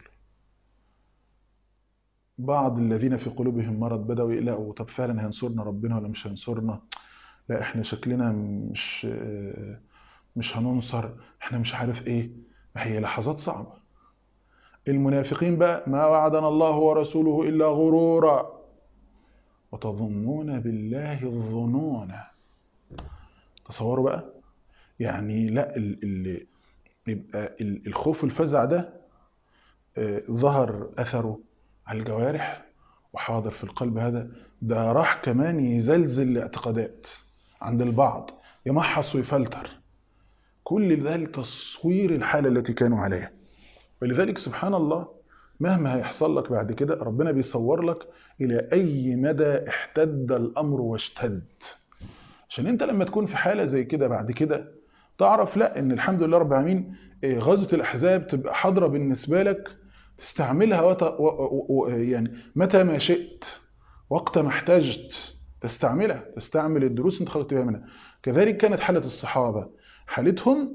بعض الذين في قلوبهم مرض بدأوا يقلقوا طب فعلا هينصرنا ربنا ولا مش هينصرنا لا احنا شكلنا مش مش هننصر احنا مش عارف ايه ما هي لحظات صعبة المنافقين بقى ما وعدنا الله ورسوله إلا غرورا وتظنون بالله الظنون تصوروا بقى يعني لا اللي يبقى الخوف والفزع ده ظهر أثره على الجوارح وحاضر في القلب هذا ده راح كمان يزلزل الاعتقادات عند البعض يمحص ويفلتر كل ده لتصوير الحالة التي كانوا عليها ولذلك سبحان الله مهما هيحصل لك بعد كده ربنا بيصور لك إلى أي مدى احتد الأمر واشتد عشان انت لما تكون في حالة زي كده بعد كده تعرف لا ان الحمد لله رب العالمين غزوة الأحزاب تبقى حاضرة بالنسبة لك تستعملها وت... و... و... يعني متى ما شئت وقت ما احتجت تستعملها تستعمل الدروس انت خرجت بها منها كذلك كانت حالة الصحابة حالتهم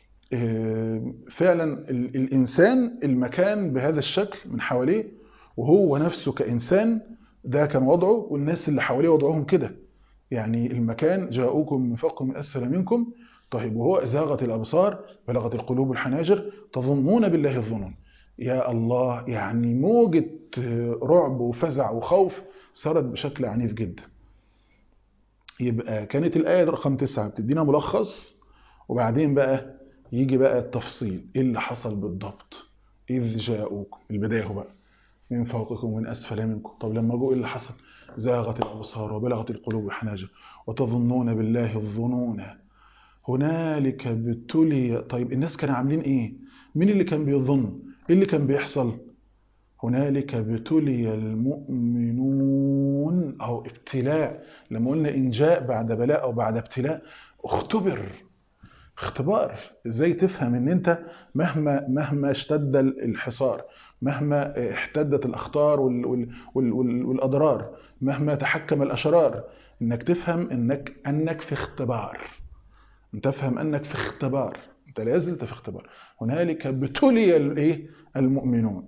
فعلا الإنسان المكان بهذا الشكل من حواليه وهو نفسه كإنسان ده كان وضعه والناس اللي حواليه وضعهم كده يعني المكان جاءوكم من فوقكم من أسفل منكم طيب وهو زاغت الأبصار بلغت القلوب الحناجر تظنون بالله الظنون يا الله يعني موجة رعب وفزع وخوف صارت بشكل عنيف جدا يبقى كانت الآية رقم تسعة بتدينا ملخص وبعدين بقى يجي بقى التفصيل ايه اللي حصل بالضبط إذ جاءوكم البداية هو بقى من فوقكم ومن أسفل منكم طب لما جاءوا ايه اللي حصل زاغت الأبصار وبلغت القلوب الحناجر وتظنون بالله الظنون هنالك ابتلي طيب الناس كانوا عاملين ايه مين اللي كان بيظن ايه اللي كان بيحصل هنالك ابتلي المؤمنون او ابتلاء لما قلنا ان جاء بعد بلاء او بعد ابتلاء اختبر اختبار ازاي تفهم ان انت مهما مهما اشتد الحصار مهما احتدت الاخطار وال وال وال وال والاضرار مهما تحكم الاشرار انك تفهم انك انك في اختبار انت تفهم انك في اختبار انت لا زلت في اختبار هنالك ابتلي الايه المؤمنون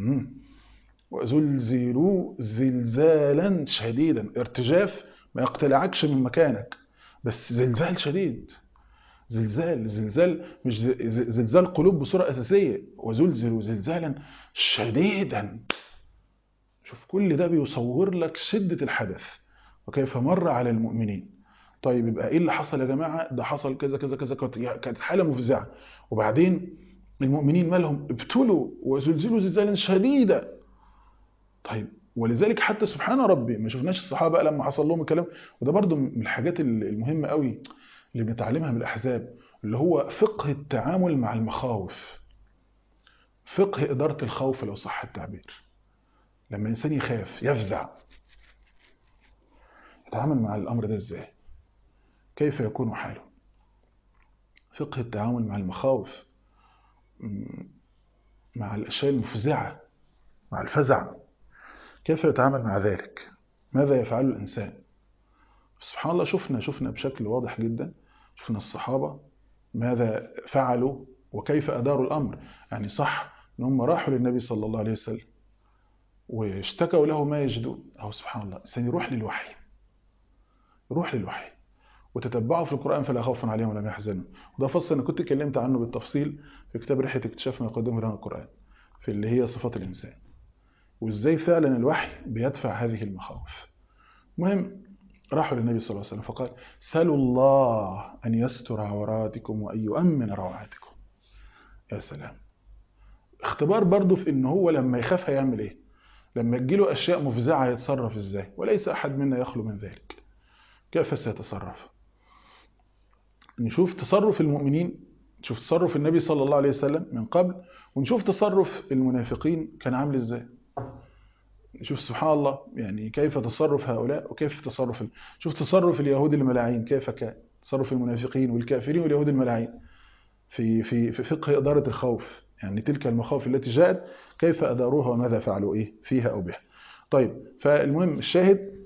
وزلزلوا زلزالا شديدا ارتجاف ما يقتلعكش من مكانك بس زلزال شديد زلزال زلزال مش زلزال قلوب بصورة أساسية وزلزلوا زلزالا شديدا شوف كل ده بيصور لك شدة الحدث وكيف مر على المؤمنين طيب يبقى ايه اللي حصل يا جماعة ده حصل كذا كذا كذا كانت حالة مفزعة وبعدين المؤمنين مالهم ابتلوا وزلزلوا زلزالا شديدا طيب ولذلك حتى سبحان ربي ما شفناش الصحابة لما حصل لهم الكلام وده برضو من الحاجات المهمة قوي اللي بنتعلمها من الأحزاب اللي هو فقه التعامل مع المخاوف فقه إدارة الخوف لو صح التعبير لما الإنسان يخاف يفزع يتعامل مع الأمر ده إزاي كيف يكون حاله فقه التعامل مع المخاوف مع الأشياء المفزعة مع الفزع كيف يتعامل مع ذلك ماذا يفعل الإنسان سبحان الله شفنا شفنا بشكل واضح جدا شفنا الصحابة ماذا فعلوا وكيف أداروا الأمر يعني صح ان هم راحوا للنبي صلى الله عليه وسلم واشتكوا له ما يجدون أو سبحان الله الإنسان يروح للوحي يروح للوحي وتتبعوا في القرآن فلا خوف عليهم ولا يحزنون وده فصل أنا كنت اتكلمت عنه بالتفصيل في كتاب رحلة اكتشاف ما يقدمه لنا القرآن في اللي هي صفات الإنسان وإزاي فعلا الوحي بيدفع هذه المخاوف مهم راحوا للنبي صلى الله عليه وسلم فقال سلوا الله أن يستر عوراتكم وأن يؤمن روعاتكم يا سلام اختبار برضه في ان هو لما يخاف هيعمل ايه لما تجيله اشياء مفزعه يتصرف ازاي وليس احد منا يخلو من ذلك كيف سيتصرف نشوف تصرف المؤمنين نشوف تصرف النبي صلى الله عليه وسلم من قبل ونشوف تصرف المنافقين كان عامل ازاي شوف سبحان الله يعني كيف تصرف هؤلاء وكيف تصرف شوف تصرف اليهود الملاعين كيف كان تصرف المنافقين والكافرين واليهود الملاعين في في في فقه إدارة الخوف يعني تلك المخاوف التي جاءت كيف أداروها وماذا فعلوا إيه فيها أو بها طيب فالمهم الشاهد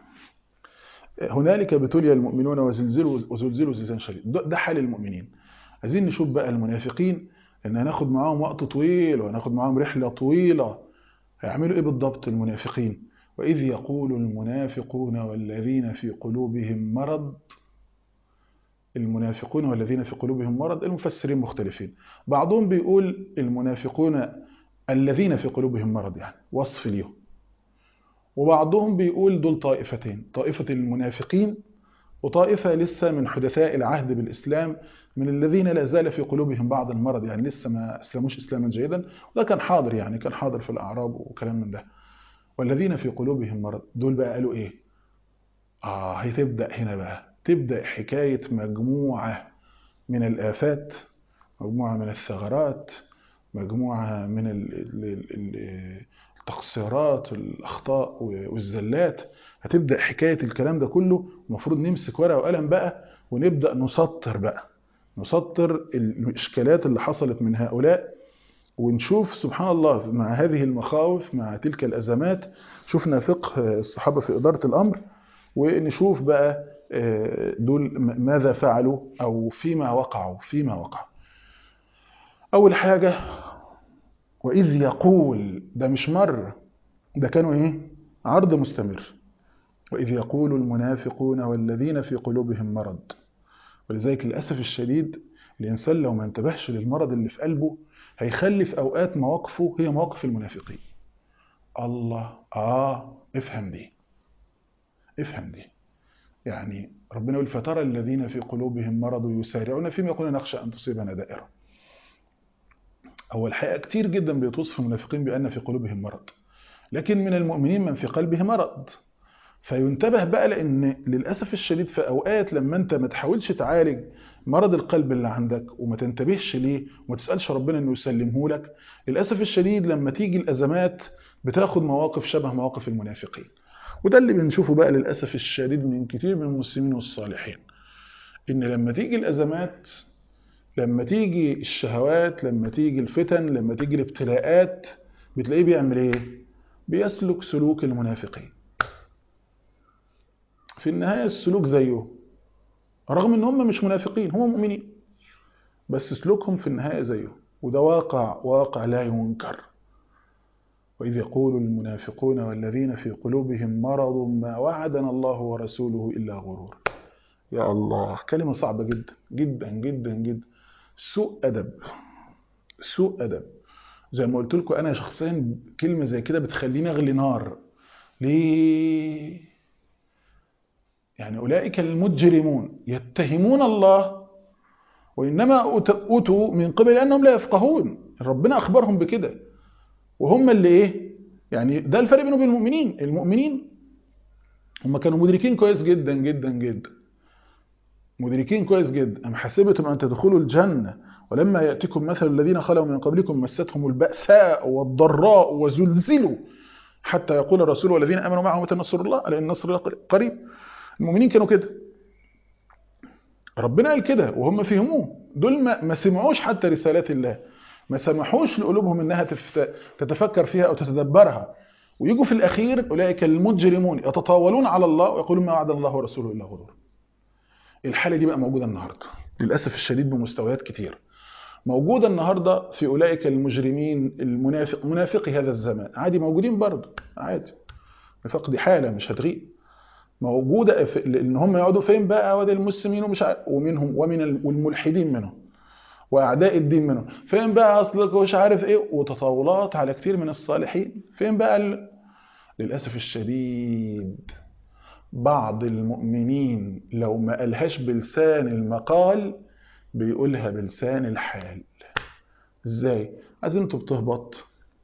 هنالك ابتلي المؤمنون وزلزلوا وزلزلوا زلزالا شديد ده حال المؤمنين عايزين نشوف بقى المنافقين ان هناخد معاهم وقت طويل وهناخد معاهم رحلة طويلة هيعملوا ايه بالضبط المنافقين وإذ يقول المنافقون والذين في قلوبهم مرض المنافقون والذين في قلوبهم مرض المفسرين مختلفين بعضهم بيقول المنافقون الذين في قلوبهم مرض يعني وصف ليهم وبعضهم بيقول دول طائفتين طائفة المنافقين وطائفة لسه من حدثاء العهد بالإسلام من الذين لا زال في قلوبهم بعض المرض يعني لسه ما أسلموش إسلاما جيدا وده كان حاضر يعني كان حاضر في الأعراب وكلام من ده والذين في قلوبهم مرض دول بقى قالوا إيه آه هتبدأ هنا بقى تبدأ حكاية مجموعة من الآفات مجموعة من الثغرات مجموعة من التقصيرات والأخطاء والزلات هتبدأ حكاية الكلام ده كله المفروض نمسك ورقة وقلم بقى ونبدأ نسطر بقى نسطر الإشكالات اللي حصلت من هؤلاء ونشوف سبحان الله مع هذه المخاوف مع تلك الأزمات شفنا فقه الصحابة في إدارة الأمر ونشوف بقى دول ماذا فعلوا أو فيما وقعوا فيما وقعوا أول حاجة وإذ يقول ده مش مرة ده كانوا إيه عرض مستمر وإذ يقول المنافقون والذين في قلوبهم مرض ولذلك للأسف الشديد الإنسان لو ما انتبهش للمرض اللي في قلبه هيخلي في أوقات مواقفه هي مواقف المنافقين الله آه افهم دي افهم دي يعني ربنا يقول فترى الذين في قلوبهم مرض يسارعون فيما يقولون نخشى أن تصيبنا دائرة هو الحقيقة كتير جدا بيتوصف المنافقين بأن في قلوبهم مرض لكن من المؤمنين من في قلبه مرض فينتبه بقى لأن للأسف الشديد في أوقات لما أنت ما تحاولش تعالج مرض القلب اللي عندك وما تنتبهش ليه وما تسألش ربنا أنه يسلمه لك للأسف الشديد لما تيجي الأزمات بتاخد مواقف شبه مواقف المنافقين وده اللي بنشوفه بقى للأسف الشديد من كتير من المسلمين والصالحين إن لما تيجي الأزمات لما تيجي الشهوات لما تيجي الفتن لما تيجي الابتلاءات بتلاقيه بيعمل ايه بيسلك سلوك المنافقين في النهاية السلوك زيه رغم ان هم مش منافقين هم مؤمنين بس سلوكهم في النهاية زيه وده واقع واقع لا ينكر وإذ يقول المنافقون والذين في قلوبهم مرض ما وعدنا الله ورسوله إلا غرور يا الله كلمة صعبة جدا جدا جدا جدا سوء أدب سوء أدب زي ما قلت لكم أنا شخصيا كلمة زي كده بتخليني أغلي نار ليه يعني أولئك المجرمون يتهمون الله وإنما أوتوا من قبل أنهم لا يفقهون ربنا أخبرهم بكده وهم اللي إيه يعني ده الفرق بينهم وبين المؤمنين المؤمنين هم كانوا مدركين كويس جدا جدا جدا مدركين كويس جدا أم حسبتم أن تدخلوا الجنة ولما يأتكم مثل الذين خلوا من قبلكم مستهم البأساء والضراء وزلزلوا حتى يقول الرسول والذين آمنوا معه متى نصر الله ألا إن النصر قريب المؤمنين كانوا كده ربنا قال كده وهم فهموه دول ما, ما سمعوش حتى رسالات الله ما سمحوش لقلوبهم انها تتفكر فيها او تتدبرها ويجوا في الاخير اولئك المجرمون يتطاولون على الله ويقولون ما وعد الله ورسوله الا غرور الحاله دي بقى موجوده النهارده للاسف الشديد بمستويات كتير موجوده النهارده في اولئك المجرمين المنافق منافقي هذا الزمان عادي موجودين برضه عادي نفاق دي حاله مش هتغيب موجوده في ان هم يقعدوا فين بقى وادي المسلمين ومش عارف ومنهم ومن والملحدين منهم واعداء الدين منهم فين بقى اصلك ومش عارف ايه وتطاولات على كتير من الصالحين فين بقى ال... للاسف الشديد بعض المؤمنين لو ما قالهاش بلسان المقال بيقولها بلسان الحال ازاي عزيمته بتهبط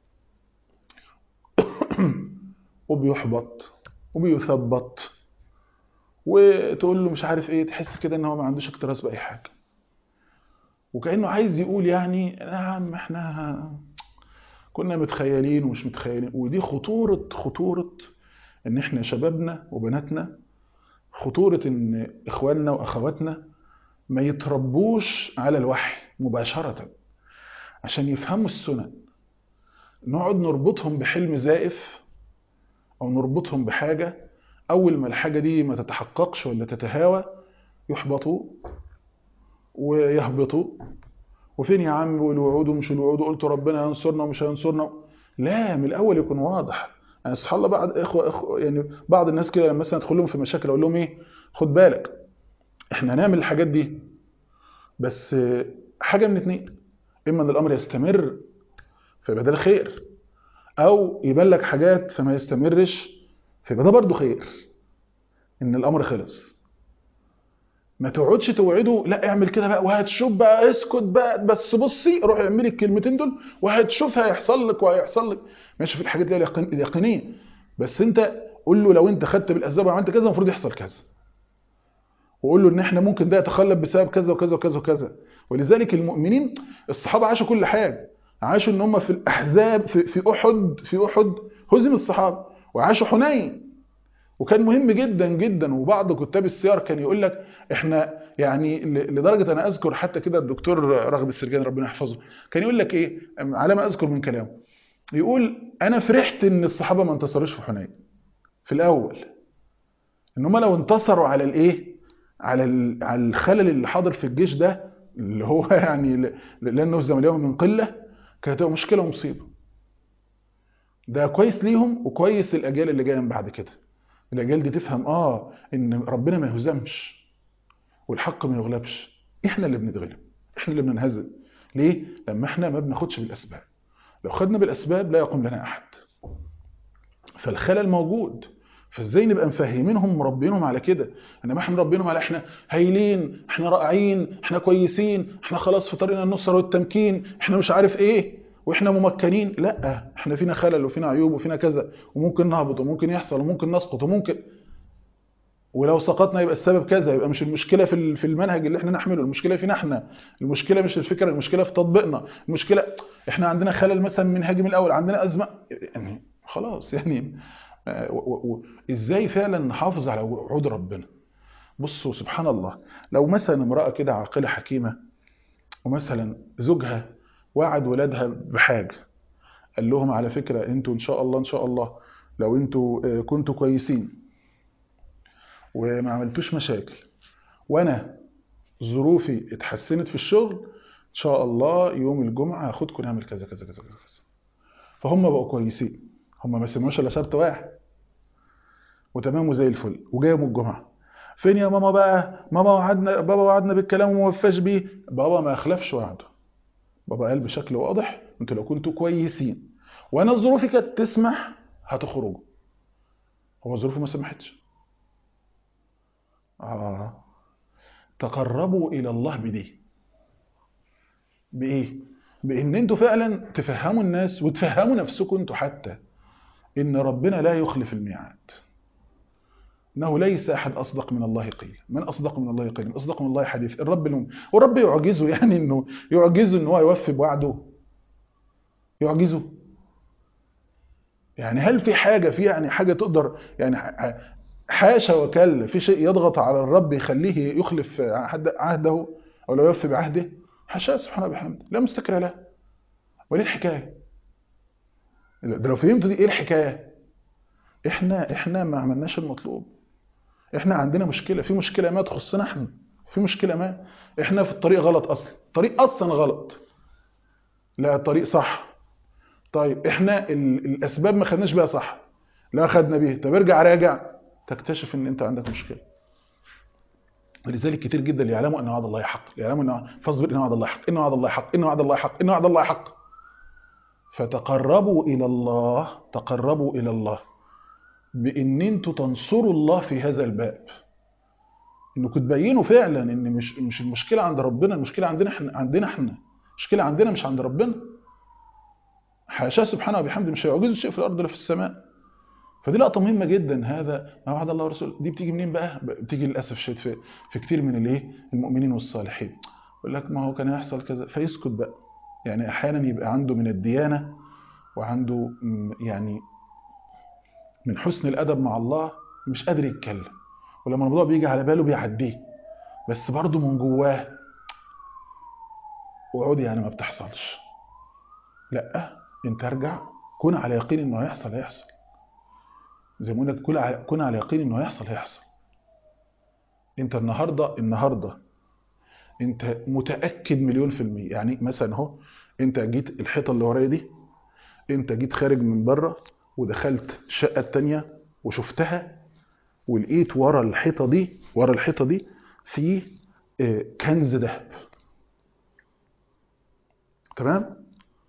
وبيحبط وبيثبط وتقول له مش عارف ايه تحس كده ان هو ما عندوش اكتراث باي حاجه وكانه عايز يقول يعني نعم احنا كنا متخيلين ومش متخيلين ودي خطوره خطوره ان احنا شبابنا وبناتنا خطوره ان اخواننا واخواتنا ما يتربوش على الوحي مباشره عشان يفهموا السنن نقعد نربطهم بحلم زائف او نربطهم بحاجه اول ما الحاجه دي ما تتحققش ولا تتهاوى يحبطوا ويهبطوا وفين يا عم والوعود ومش الوعود وقلتوا ربنا ينصرنا ومش هينصرنا لا من الاول يكون واضح يعني سبحان الله بعض اخوه اخوه يعني بعض الناس كده لما مثلا ادخل لهم في مشاكل اقول لهم ايه خد بالك احنا هنعمل الحاجات دي بس حاجه من اتنين اما ان الامر يستمر فيبقى ده الخير او يبان لك حاجات فما يستمرش فيبقى ده برضه خير ان الامر خلص ما تقعدش توعده لا اعمل كده بقى وهتشوف بقى اسكت بقى بس بصي روح اعملي الكلمتين دول وهتشوف هيحصل لك وهيحصل لك ماشي في الحاجات دي اليقينيه بس انت قول له لو انت خدت بالاسباب وعملت كذا المفروض يحصل كذا وقول له ان احنا ممكن ده يتخلف بسبب كذا وكذا وكذا وكذا ولذلك المؤمنين الصحابه عاشوا كل حاجه عاشوا ان هم في الاحزاب في, في احد في احد هزم الصحابه وعاشوا حنين وكان مهم جدا جدا وبعض كتاب السير كان يقول لك احنا يعني لدرجه انا اذكر حتى كده الدكتور رغب السرجاني ربنا يحفظه كان يقول لك ايه على ما اذكر من كلامه يقول انا فرحت ان الصحابه ما انتصروش في حنين في الاول ان هم لو انتصروا على الايه على على الخلل اللي حاضر في الجيش ده اللي هو يعني لن نهزم اليوم من قله كانت هتبقى مشكله ومصيبه ده كويس ليهم وكويس الاجيال اللي جايه من بعد كده الاجيال دي تفهم اه ان ربنا ما يهزمش والحق ما يغلبش احنا اللي بنتغلب احنا اللي بننهزم ليه لما احنا ما بناخدش بالاسباب لو خدنا بالاسباب لا يقوم لنا احد فالخلل موجود فازاي نبقى مفهمينهم مربينهم على كده انما احنا مربينهم على احنا هايلين احنا رائعين احنا كويسين احنا خلاص في طريقنا النصر والتمكين احنا مش عارف ايه واحنا ممكنين لا احنا فينا خلل وفينا عيوب وفينا كذا وممكن نهبط وممكن يحصل وممكن نسقط وممكن ولو سقطنا يبقى السبب كذا يبقى مش المشكله في في المنهج اللي احنا نحمله المشكله فينا احنا المشكله مش الفكره المشكله في تطبيقنا المشكله احنا عندنا خلل مثلا منهجي من الاول عندنا ازمه يعني خلاص يعني ازاي فعلا نحافظ على وعود ربنا بصوا سبحان الله لو مثلا امراه كده عاقله حكيمه ومثلا زوجها وعد ولادها بحاجه قال لهم على فكره انتوا ان شاء الله ان شاء الله لو انتوا كنتوا كويسين وما عملتوش مشاكل وانا ظروفي اتحسنت في الشغل ان شاء الله يوم الجمعه هاخدكم نعمل كذا كذا كذا كذا فهم بقوا كويسين هم ما سمعوش الا شرط واحد وتمام وزي الفل وجايبوا الجمعه فين يا ماما بقى ماما وعدنا بابا وعدنا بالكلام وما وفاش بيه بابا ما اخلفش وعده بابا قال بشكل واضح انتوا لو كنتوا كويسين وانا ظروفي كانت تسمح هتخرجوا هو ظروفه ما سمحتش آه. تقربوا الى الله بدي بايه بان انتوا فعلا تفهموا الناس وتفهموا نفسكم انتوا حتى ان ربنا لا يخلف الميعاد انه ليس احد اصدق من الله قيل من اصدق من الله قيل من اصدق من الله حديث الرب لهم والرب يعجزه يعني انه يعجزه ان هو يوفي بوعده يعجزه يعني هل في حاجه في يعني حاجه تقدر يعني حاشا وكلا في شيء يضغط على الرب يخليه يخلف عهده او لا يوفي بعهده حاشا سبحانه وبحمده لا مستكر له وليه الحكايه ده لو فهمتوا دي ايه الحكايه احنا احنا ما عملناش المطلوب احنا عندنا مشكله في مشكله ما تخصنا احنا في مشكله ما احنا في الطريق غلط اصلا الطريق اصلا غلط لا الطريق صح طيب احنا الاسباب ما خدناش بيها صح لا خدنا بيها طب ارجع راجع تكتشف ان انت عندك مشكله ولذلك كتير جدا اللي يعلموا ان وعد الله حق يعلموا ان فاصبر ان وعد الله حق ان وعد الله حق ان وعد الله حق ان وعد الله حق فتقربوا الى الله تقربوا الى الله بان انتوا تنصروا الله في هذا الباب انكم تبينوا فعلا ان مش مش المشكله عند ربنا المشكله عندنا احنا عندنا احنا المشكله عندنا مش عند ربنا حاشاه سبحانه وبحمده مش هيعجزه شيء في الارض ولا في السماء فدي لقطه مهمه جدا هذا ما وعد الله ورسوله دي بتيجي منين بقى بتيجي للاسف الشديد في, في كتير من الايه المؤمنين والصالحين يقول لك ما هو كان يحصل كذا فيسكت بقى يعني احيانا يبقى عنده من الديانه وعنده يعني من حسن الادب مع الله مش قادر يتكلم ولما الموضوع بيجي على باله بيعديه بس برضه من جواه وعود يعني ما بتحصلش لا انت ارجع كن على يقين انه هيحصل هيحصل زي ما قلنا كن على كن على يقين انه هيحصل هيحصل انت النهارده النهارده انت متاكد مليون في الميه يعني مثلا اهو انت جيت الحيطه اللي ورايا دي انت جيت خارج من بره ودخلت الشقه التانيه وشفتها ولقيت ورا الحيطه دي ورا الحيطه دي في آه، كنز ذهب تمام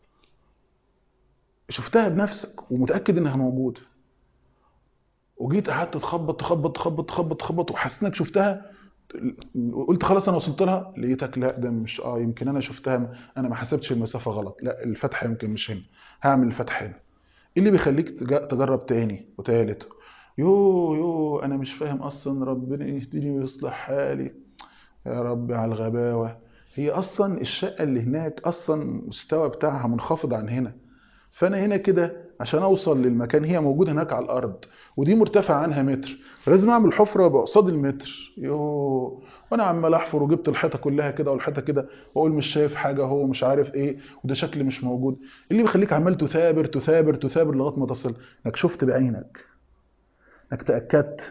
شفتها بنفسك ومتاكد انها موجوده وجيت قعدت تخبط تخبط تخبط تخبط تخبط وحسيت انك شفتها قلت خلاص انا وصلت لها لقيتك لا ده مش اه يمكن انا شفتها انا ما حسبتش المسافه غلط لا الفتحه يمكن مش هنا هعمل الفتحه هنا ايه اللي بيخليك تج- تجرب تاني وتالت يو يو انا مش فاهم اصلا ربنا يهديني ويصلح حالي يا ربي على الغباوه هي اصلا الشقه اللي هناك اصلا المستوى بتاعها منخفض عن هنا فانا هنا كده عشان اوصل للمكان هي موجوده هناك على الارض ودي مرتفع عنها متر فلازم اعمل حفره يبقى قصاد المتر يو وانا عمال احفر وجبت الحيطه كلها كده والحيطه كده واقول مش شايف حاجه هو مش عارف ايه وده شكل مش موجود إيه اللي بيخليك عمال تثابر تثابر تثابر لغايه ما تصل انك شفت بعينك انك تاكدت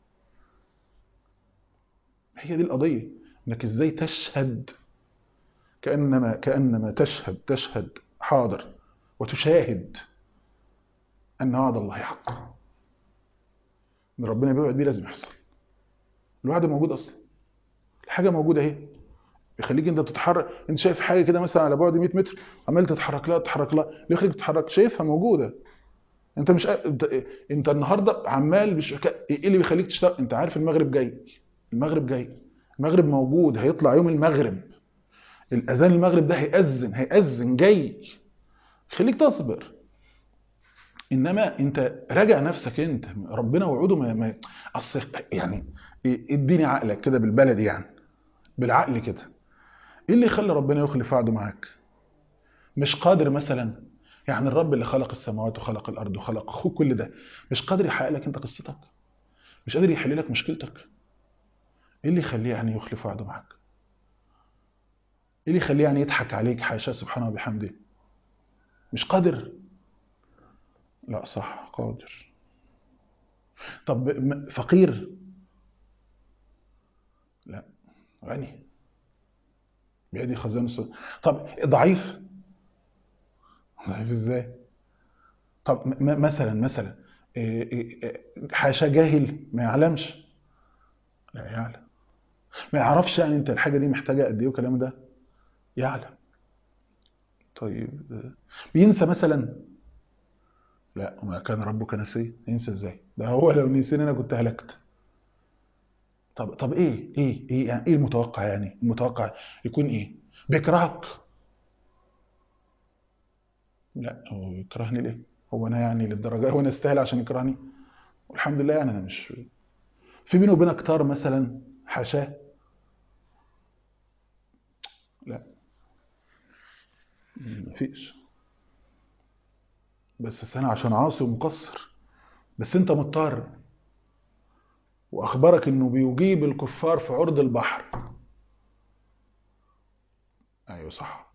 هي دي القضيه انك ازاي تشهد كانما كانما تشهد تشهد حاضر وتشاهد ان وعد الله حق ان ربنا بيوعد بيه لازم يحصل الوعد موجود اصلا الحاجه موجوده اهي بيخليك انت تتحرك انت شايف حاجه كده مثلا على بعد 100 متر عمال تتحرك لها تتحرك لها ليه يخليك تتحرك شايفها موجوده انت مش قا- انت, انت النهارده عمال مش ايه اللي بيخليك تشتغل انت عارف المغرب جاي المغرب جاي المغرب موجود هيطلع يوم المغرب الاذان المغرب ده هيأذن هيأذن جاي خليك تصبر انما انت راجع نفسك انت ربنا وعوده ما, ما اصل يعني اديني عقلك كده بالبلدي يعني بالعقل كده ايه اللي يخلي ربنا يخلف وعده معاك مش قادر مثلا يعني الرب اللي خلق السماوات وخلق الارض وخلق اخوك كل ده مش قادر يحقق لك انت قصتك مش قادر يحل لك مشكلتك ايه اللي يخليه يعني يخلف وعده معاك ايه اللي يخليه يعني يضحك عليك حاشاه سبحانه وبحمده مش قادر لا صح قادر طب م- فقير لا غني بيدي خزائن السماء طب ضعيف ضعيف ازاي طب م- م- مثلا مثلا إيه إيه إيه، حاشا جاهل ما يعلمش لا يعلم ما يعرفش يعني انت الحاجه دي محتاجه قد ايه والكلام ده يعلم طيب آه، بينسى مثلا لا وما كان ربك نسيا ينسى ازاي ده هو لو نسيني انا كنت هلكت طب طب ايه ايه ايه يعني ايه المتوقع يعني المتوقع يكون ايه بيكرهك لا هو يكرهني ليه هو انا يعني للدرجه هو انا استاهل عشان يكرهني والحمد لله يعني انا مش في بيني وبينك طار مثلا حاشاه لا مفيش بس انا عشان عاصي ومقصر بس انت مضطر واخبرك انه بيجيب الكفار في عرض البحر ايوه صح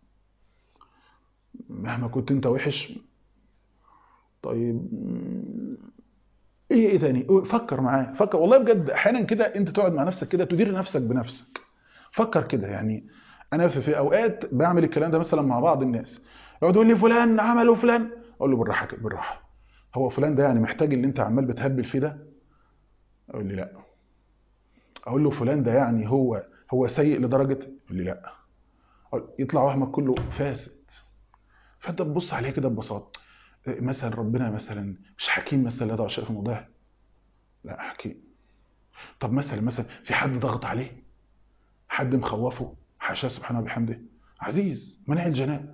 مهما كنت انت وحش طيب مم، ايه ايه تاني فكر معاه فكر والله بجد احيانا كده انت تقعد مع نفسك كده تدير نفسك بنفسك فكر كده يعني انا في, في اوقات بعمل الكلام ده مثلا مع بعض الناس يقعد يقول لي فلان عمل وفلان اقول له بالراحه كده بالراحه هو فلان ده يعني محتاج اللي انت عمال بتهبل فيه ده يقول لي لا اقول له فلان ده يعني هو هو سيء لدرجه يقول لي لا أقول- يطلع وهمك كله فاسد فانت تبص عليه كده ببساطه إيه مثلا ربنا مثلا مش حكيم مثلا لا يضع شيء في موضعه لا حكيم طب مثلا مثلا في حد ضغط عليه حد مخوفه حاشاه سبحانه وبحمده عزيز منع الجنان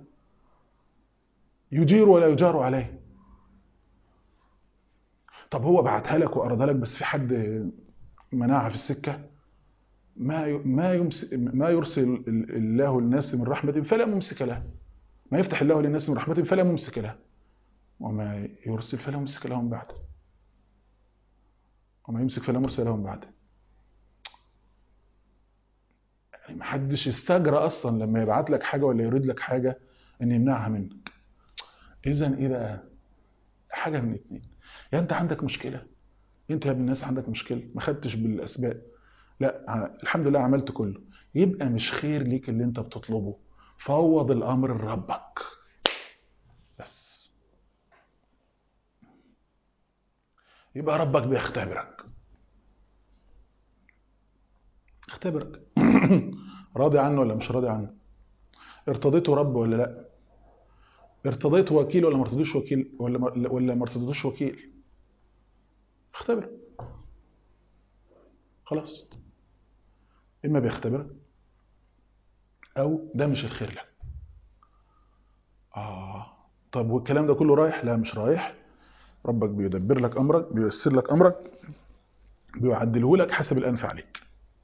يجير ولا يجار عليه طب هو بعتها لك وأرادها لك بس في حد منعها في السكة ما ي- ما يمس ما يرسل ال- الله للناس من رحمة فلا ممسك له ما يفتح الله للناس من رحمة فلا ممسك له وما يرسل فلا ممسك له من بعده وما يمسك فلا مرسل له من بعده يعني محدش يستجرى اصلا لما يبعت لك حاجه ولا يريد لك حاجه ان يمنعها منك اذا ايه بقى حاجه من اتنين يا انت عندك مشكله انت يا ابن الناس عندك مشكله ما خدتش بالاسباب لا ع- الحمد لله عملت كله يبقى مش خير ليك اللي انت بتطلبه فوض الامر لربك بس يبقى ربك بيختبرك اختبرك راضي عنه ولا مش راضي عنه ارتضيته رب ولا لا ارتضيته وكيل ولا ما ارتضيتوش وكيل ولا ما ولا ما ارتضيتوش وكيل اختبر خلاص اما بيختبرك او ده مش الخير لك اه طب والكلام ده كله رايح لا مش رايح ربك بيدبر لك امرك بييسر لك امرك بيعدله لك حسب الانفع عليك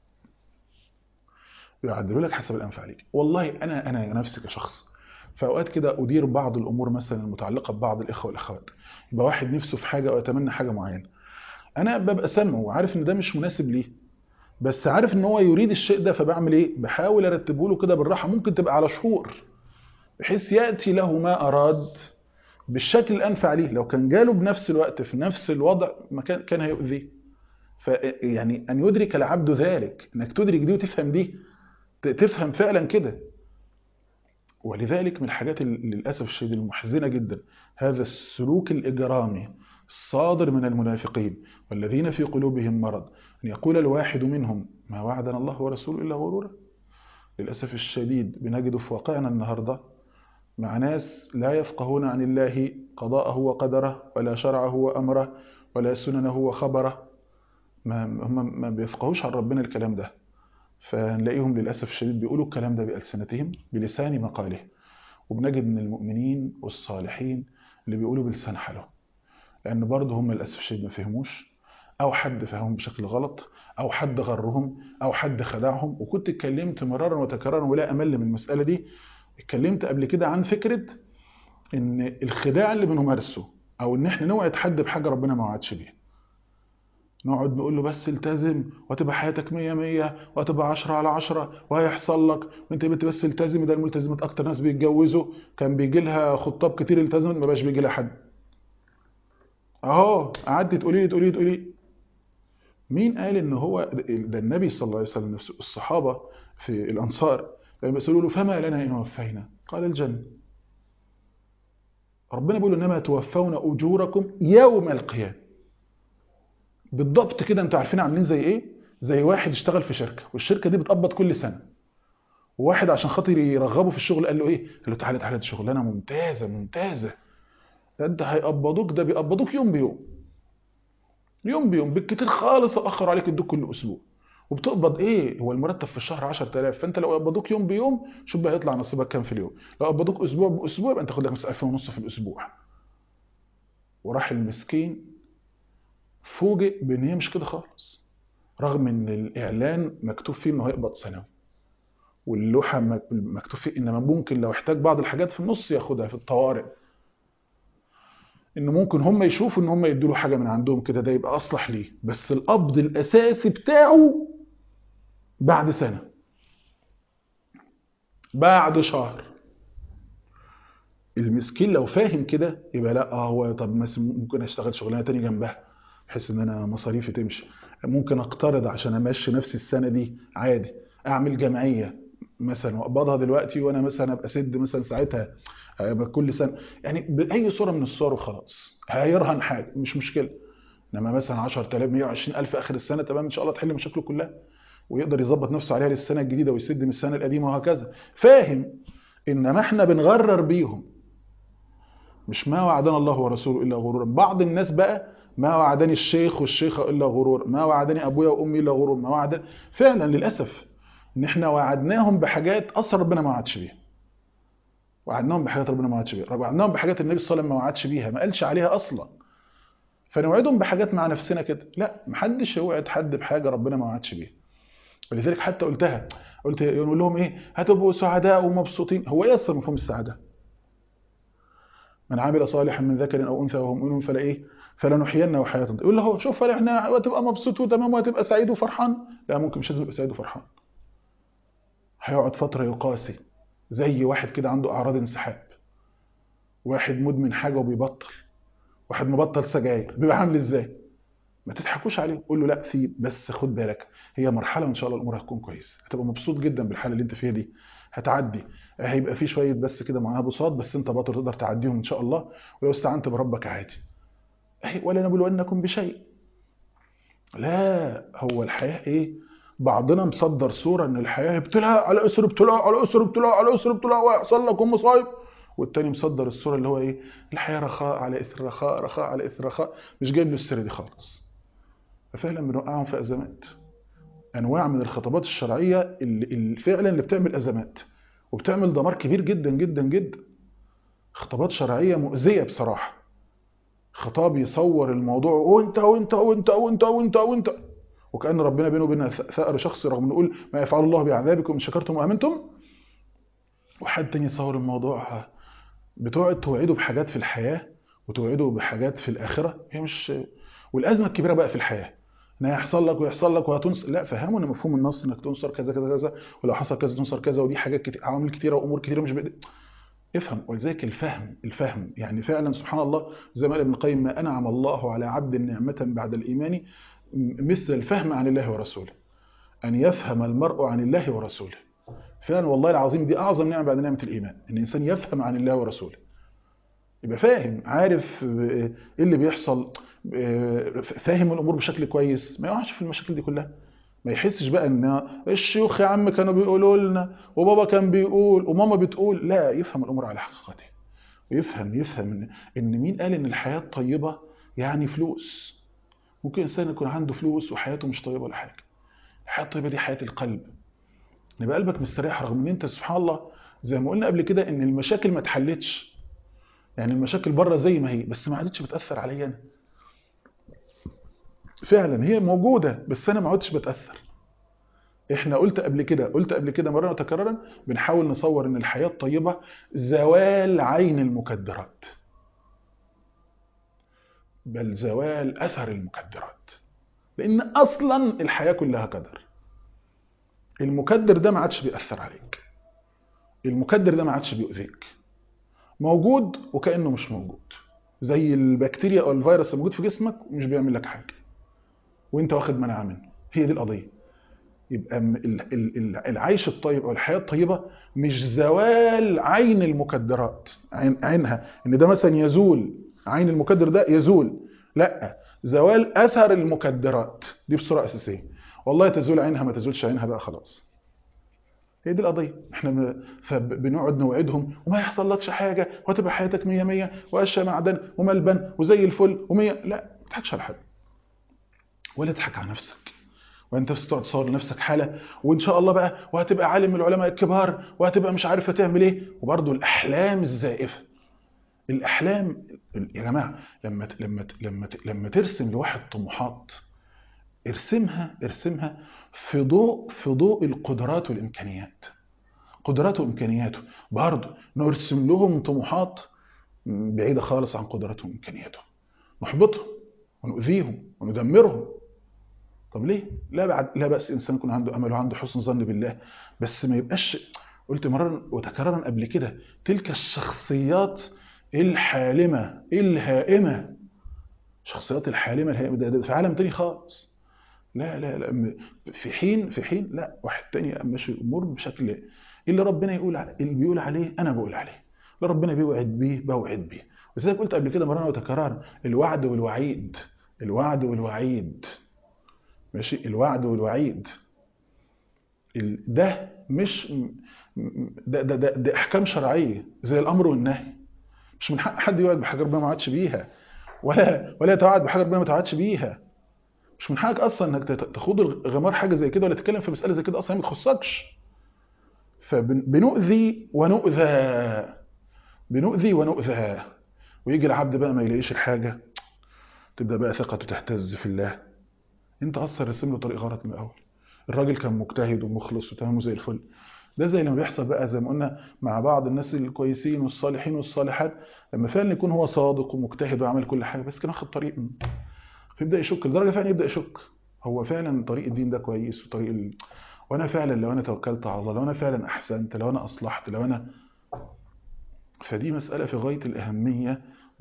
بيعدله لك حسب الانفع عليك والله انا انا نفسي كشخص في اوقات كده ادير بعض الامور مثلا المتعلقه ببعض الاخوه والاخوات يبقى واحد نفسه في حاجه او يتمنى حاجه معينه انا ببقى سامعه وعارف ان ده مش مناسب ليه بس عارف ان هو يريد الشيء ده فبعمل ايه بحاول ارتبه له كده بالراحه ممكن تبقى على شهور بحيث ياتي له ما اراد بالشكل الانفع ليه لو كان جاله بنفس الوقت في نفس الوضع ما كان كان هيؤذيه فيعني ان يدرك العبد ذلك انك تدرك دي وتفهم دي ت- تفهم فعلا كده ولذلك من الحاجات ال- للاسف الشديد المحزنه جدا هذا السلوك الاجرامي الصادر من المنافقين والذين في قلوبهم مرض ان يقول الواحد منهم ما وعدنا الله ورسوله الا غرورا للاسف الشديد بنجد في واقعنا النهارده مع ناس لا يفقهون عن الله قضاءه وقدره ولا شرعه وامره ولا سننه وخبره ما هم ما بيفقهوش عن ربنا الكلام ده فنلاقيهم للاسف الشديد بيقولوا الكلام ده بالسنتهم بلسان مقاله وبنجد من المؤمنين والصالحين اللي بيقولوا بلسان حالهم لان برضه هم للاسف الشديد ما فهموش او حد فهمهم بشكل غلط او حد غرهم او حد خدعهم وكنت اتكلمت مرارا وتكرارا ولا امل من المساله دي اتكلمت قبل كده عن فكره ان الخداع اللي بنمارسه او ان احنا نوعد حد بحاجه ربنا ما وعدش بيها نقعد نقول له بس التزم وهتبقى حياتك مية مية وهتبقى عشرة على عشرة وهيحصل لك وانت بنت بس التزم ده الملتزمات اكتر ناس بيتجوزوا كان بيجي لها خطاب كتير التزمت ما بقاش بيجي لها حد اهو قعدت تقولي لي تقولي لي تقولي لي مين قال ان هو ده النبي صلى الله عليه وسلم نفسه الصحابه في الانصار لما بيسالوا له فما لنا ان وفينا قال الجنه ربنا بيقول انما توفون اجوركم يوم القيامه بالضبط كده انتوا عارفين عاملين زي ايه زي واحد اشتغل في شركه والشركه دي بتقبض كل سنه وواحد عشان خاطر يرغبه في الشغل قال له ايه قال له تعالى تعالى دي شغلانه ممتازه ممتازه ده انت هيقبضوك ده بيقبضوك يوم بيوم يوم بيوم بالكتير خالص اخر عليك ادوك كل اسبوع وبتقبض ايه هو المرتب في الشهر 10000 فانت لو قبضوك يوم بيوم شوف بقى هيطلع نصيبك كام في اليوم لو قبضوك اسبوع باسبوع يبقى انت تاخد لك مثلا 2000 ونص في الاسبوع وراح المسكين فوجئ بان هي مش كده خالص رغم ان الاعلان مكتوب فيه انه هيقبض سنوي واللوحه مك- مكتوب فيه انما ممكن لو احتاج بعض الحاجات في النص ياخدها في الطوارئ ان ممكن هم يشوفوا ان هم يدوا له حاجه من عندهم كده ده يبقى اصلح ليه بس القبض الاساسي بتاعه بعد سنه بعد شهر المسكين لو فاهم كده يبقى لا اه هو طب مثلا ممكن اشتغل شغلانه تاني جنبها بحيث ان انا مصاريفي تمشي ممكن اقترض عشان امشي نفسي السنه دي عادي اعمل جمعيه مثلا واقبضها دلوقتي وانا مثلا ابقى سد مثلا ساعتها هيبقى كل سنه يعني باي صوره من الصور وخلاص هيرهن حاجه مش مشكله انما مثلا 10000 120000 اخر السنه تمام ان شاء الله تحل مشاكله كلها ويقدر يظبط نفسه عليها للسنه الجديده ويسد من السنه القديمه وهكذا فاهم انما احنا بنغرر بيهم مش ما وعدنا الله ورسوله الا غرورا بعض الناس بقى ما وعدني الشيخ والشيخه الا غرور ما وعدني ابويا وامي الا غرور ما وعدني فعلا للاسف ان احنا وعدناهم بحاجات اصلا ربنا ما وعدش بيها وعدناهم بحاجات ربنا ما وعدش بيها وعدناهم بحاجات النبي صلى الله عليه وسلم ما وعدش بيها ما قالش عليها اصلا فنوعدهم بحاجات مع نفسنا كده لا محدش يوعد حد بحاجه ربنا ما وعدش بيها ولذلك حتى قلتها قلت يقول لهم ايه هتبقوا سعداء ومبسوطين هو ايه اصلا مفهوم السعاده من عمل صالحا من ذكر او انثى وهو مؤمن فلا ايه فلنحيينه حياه طيبة. يقول له هو شوف احنا وتبقى مبسوط وتمام وهتبقى سعيد وفرحان لا ممكن مش لازم يبقى سعيد وفرحان هيقعد فتره يقاسي زي واحد كده عنده اعراض انسحاب واحد مدمن حاجه وبيبطل واحد مبطل سجاير بيبقى عامل ازاي ما تضحكوش عليه قول له لا في بس خد بالك هي مرحله وان شاء الله الامور هتكون كويسه هتبقى مبسوط جدا بالحاله اللي انت فيها دي هتعدي هيبقى في شويه بس كده معاها بساط بس انت برضه تقدر تعديهم ان شاء الله ولو استعنت بربك عادي ولا نبلونكم بشيء لا هو الحياه ايه بعضنا مصدر صوره ان الحياه ابتلاء على اسر ابتلاء على اسر ابتلاء على اسر ابتلاء ويحصل لكم مصايب والتاني مصدر الصوره اللي هو ايه الحياه رخاء على اثر رخاء رخاء على اثر رخاء مش جايب له السر دي خالص ففعلا بنوقعهم في ازمات انواع من الخطابات الشرعيه اللي, اللي فعلا اللي بتعمل ازمات وبتعمل دمار كبير جدا جدا جدا خطابات شرعيه مؤذيه بصراحه خطاب يصور الموضوع وانت وانت وانت وانت وانت وانت وكان ربنا بينه وبين ثأر شخصي رغم نقول ما يفعل الله بعذابكم ان شكرتم وامنتم وحد تاني يصور الموضوع بتقعد توعده بحاجات في الحياه وتوعده بحاجات في الاخره هي مش والازمه الكبيره بقى في الحياه ان هيحصل لك ويحصل لك وهتنصر لا فهموا ان مفهوم النص انك تنصر كذا كذا كذا ولو حصل كذا تنصر كذا ودي حاجات كتير عوامل كتيره وامور كتيره مش بإيدك افهم ولذلك الفهم الفهم يعني فعلا سبحان الله زي ما قال ابن القيم ما انعم الله على عبد نعمه بعد الايمان مثل الفهم عن الله ورسوله ان يفهم المرء عن الله ورسوله فعلا والله العظيم دي اعظم نعمه بعد نعمه الايمان ان الانسان يفهم عن الله ورسوله يبقى فاهم عارف ايه اللي بيحصل فاهم الامور بشكل كويس ما يقعش في المشاكل دي كلها ما يحسش بقى ان الشيوخ يا عم كانوا بيقولوا لنا وبابا كان بيقول وماما بتقول لا يفهم الامور على حقيقتها ويفهم يفهم ان ان مين قال ان الحياه طيبه يعني فلوس ممكن انسان يكون عنده فلوس وحياته مش طيبه ولا حاجه الحياه الطيبه دي حياه القلب يبقى قلبك مستريح رغم ان انت سبحان الله زي ما قلنا قبل كده ان المشاكل ما اتحلتش يعني المشاكل بره زي ما هي بس ما عادتش بتاثر عليا انا فعلا هي موجوده بس انا ما عدتش بتاثر احنا قلت قبل كده قلت قبل كده مره وتكرارا بنحاول نصور ان الحياه الطيبه زوال عين المكدرات بل زوال اثر المكدرات لان اصلا الحياه كلها قدر المكدر ده ما عادش بيأثر عليك المكدر ده ما عادش بيؤذيك موجود وكأنه مش موجود زي البكتيريا او الفيروس الموجود في جسمك ومش بيعمل لك حاجه وانت واخد مناعه منه هي دي القضيه يبقى العيش الطيب او الحياه الطيبه مش زوال عين المكدرات عين عينها ان ده مثلا يزول عين المكدر ده يزول لا زوال اثر المكدرات دي بصوره اساسيه والله تزول عينها ما تزولش عينها بقى خلاص هي دي القضيه احنا فبنقعد نوعدهم وما يحصل لكش حاجه وهتبقى حياتك 100 100 وقشه معدن وملبن وزي الفل و100 لا ما تضحكش على حد ولا تضحك على نفسك وانت تقعد تصور لنفسك حاله وان شاء الله بقى وهتبقى عالم من العلماء الكبار وهتبقى مش عارف هتعمل ايه وبرده الاحلام الزائفه الاحلام يا جماعه لما لما لما لما ترسم لواحد طموحات ارسمها ارسمها في ضوء في ضوء القدرات والامكانيات قدراته وامكانياته برضه نرسم لهم طموحات بعيده خالص عن قدراتهم وامكانياتهم نحبطهم ونؤذيهم وندمرهم طب ليه لا بعد لا بأس انسان يكون عنده امل وعنده حسن ظن بالله بس ما يبقاش قلت مرارا وتكرارا قبل كده تلك الشخصيات الحالمه الهائمه الشخصيات الحالمه الهائمه ده, ده في عالم تاني خالص لا لا لا في حين في حين لا واحد تاني ماشي الامور بشكل اللي ربنا يقول اللي بيقول عليه انا بقول عليه اللي ربنا بيوعد بيه بوعد بيه وزي قلت قبل كده مرة وتكرارا الوعد والوعيد الوعد والوعيد ماشي الوعد والوعيد ده مش ده ده ده, ده احكام شرعيه زي الامر والنهي مش من حق حد يوعد بحاجه ربنا ما وعدش بيها ولا ولا يتوعد بحاجه ربنا ما توعدش بيها مش من حقك اصلا انك تخوض غمار حاجه زي كده ولا تتكلم في مساله زي كده اصلا ما تخصكش فبنؤذي ونؤذى بنؤذي ونؤذى ويجي العبد بقى ما يلاقيش الحاجه تبدا بقى ثقته تهتز في الله انت اصلا رسم له طريق غلط من الاول الراجل كان مجتهد ومخلص وتمام زي الفل ده زي لما بيحصل بقى زي ما قلنا مع بعض الناس الكويسين والصالحين والصالحات لما فعلا يكون هو صادق ومجتهد وعمل كل حاجه بس كان واخد طريق فيبدا يشك لدرجه فعلا يبدا يشك هو فعلا طريق الدين ده كويس وطريق ال... وانا فعلا لو انا توكلت على الله لو انا فعلا احسنت لو انا اصلحت لو انا فدي مساله في غايه الاهميه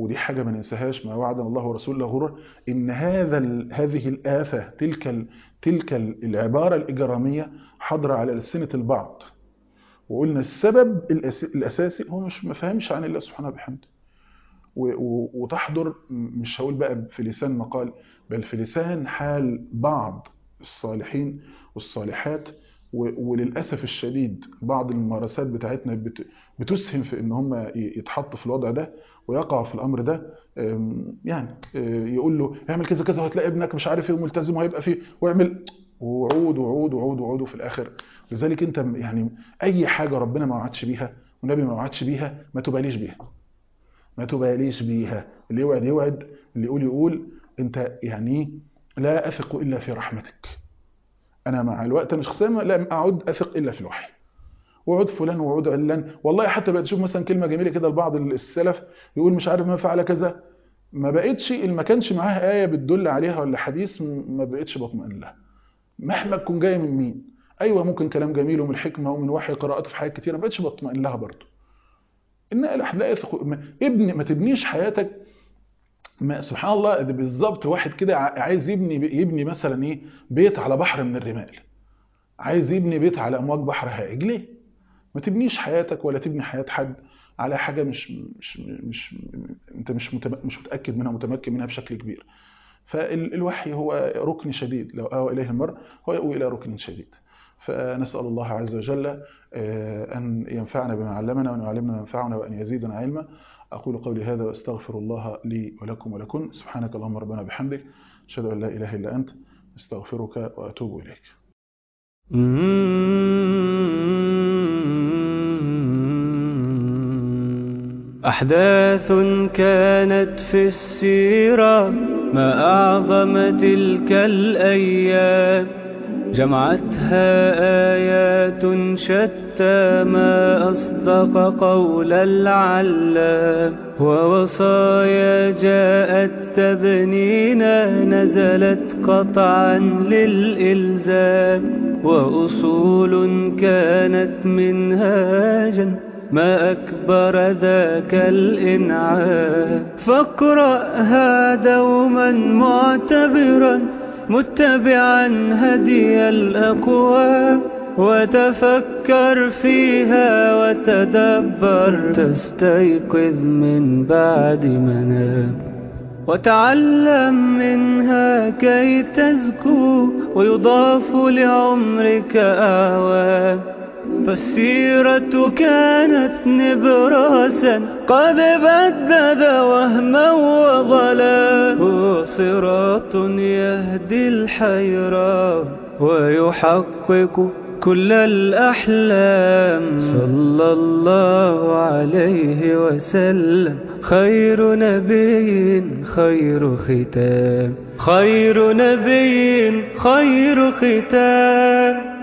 ودي حاجة ما ننساهاش ما وعدنا الله ورسوله غرور إن هذا ال- هذه الآفة تلك ال- تلك ال- العبارة الإجرامية حاضرة على ألسنة البعض وقلنا السبب الأس- الأساسي هو مش ما فهمش عن الله سبحانه وبحمده و- و- وتحضر م- مش هقول بقى في لسان مقال بل في لسان حال بعض الصالحين والصالحات و- وللأسف الشديد بعض الممارسات بتاعتنا بت- بتسهم في ان هم ي- يتحطوا في الوضع ده ويقعوا في الامر ده أم، يعني أه، يقول له اعمل كذا كذا وهتلاقي ابنك مش عارف ايه وملتزم وهيبقى فيه واعمل وعود وعود وعود وعود وفي الاخر لذلك انت م- يعني اي حاجه ربنا ما وعدش بيها والنبي ما وعدش بيها ما تباليش بيها ما تباليش بيها اللي يوعد يوعد اللي يقول يقول انت يعني إيه؟ لا اثق الا في رحمتك انا مع الوقت انا شخصيا لا اعد اثق الا في الوحي وعود فلان وعود علان والله حتى بقيت اشوف مثلا كلمه جميله كده لبعض السلف يقول مش عارف ما فعل كذا ما بقتش اللي ما كانش معاه ايه بتدل عليها ولا حديث م- ما بقتش بطمئن لها مهما تكون جايه من مين ايوه ممكن كلام جميل ومن حكمه ومن وحي قراءات في حاجات كتيره ما بقتش بطمئن لها برضه ان لا يثق ما- ابني ما تبنيش حياتك ما سبحان الله ده بالظبط واحد كده ع- عايز يبني يبني مثلا ايه بيت على بحر من الرمال عايز يبني بيت على امواج بحر هائج ليه ما تبنيش حياتك ولا تبني حياة حد على حاجة مش مش مش انت مش متم- مش متأكد منها متمكن منها بشكل كبير فالوحي هو ركن شديد لو آوى إليه المرء هو يأوي إلى ركن شديد فنسأل الله عز وجل آه، أن ينفعنا بما علمنا وأن يعلمنا ما ينفعنا وأن يزيدنا علما أقول قولي هذا وأستغفر الله لي ولكم ولكم سبحانك اللهم ربنا بحمدك أشهد أن لا إله إلا أنت أستغفرك وأتوب إليك أحداث كانت في السيرة ما أعظم تلك الأيام جمعتها آيات شتى ما أصدق قول العلام ووصايا جاءت تبنينا نزلت قطعا للإلزام وأصول كانت منهاجا ما أكبر ذاك الإنعام فاقرأها دوما معتبرا متبعا هدي الأقوام وتفكر فيها وتدبر تستيقظ من بعد منام وتعلم منها كي تزكو ويضاف لعمرك أعوام فالسيرة كانت نبراسا قد بدد وهما وضلا هو صراط يهدي الحيران ويحقق كل الأحلام صلى الله عليه وسلم خير نبي خير ختام خير نبي خير ختام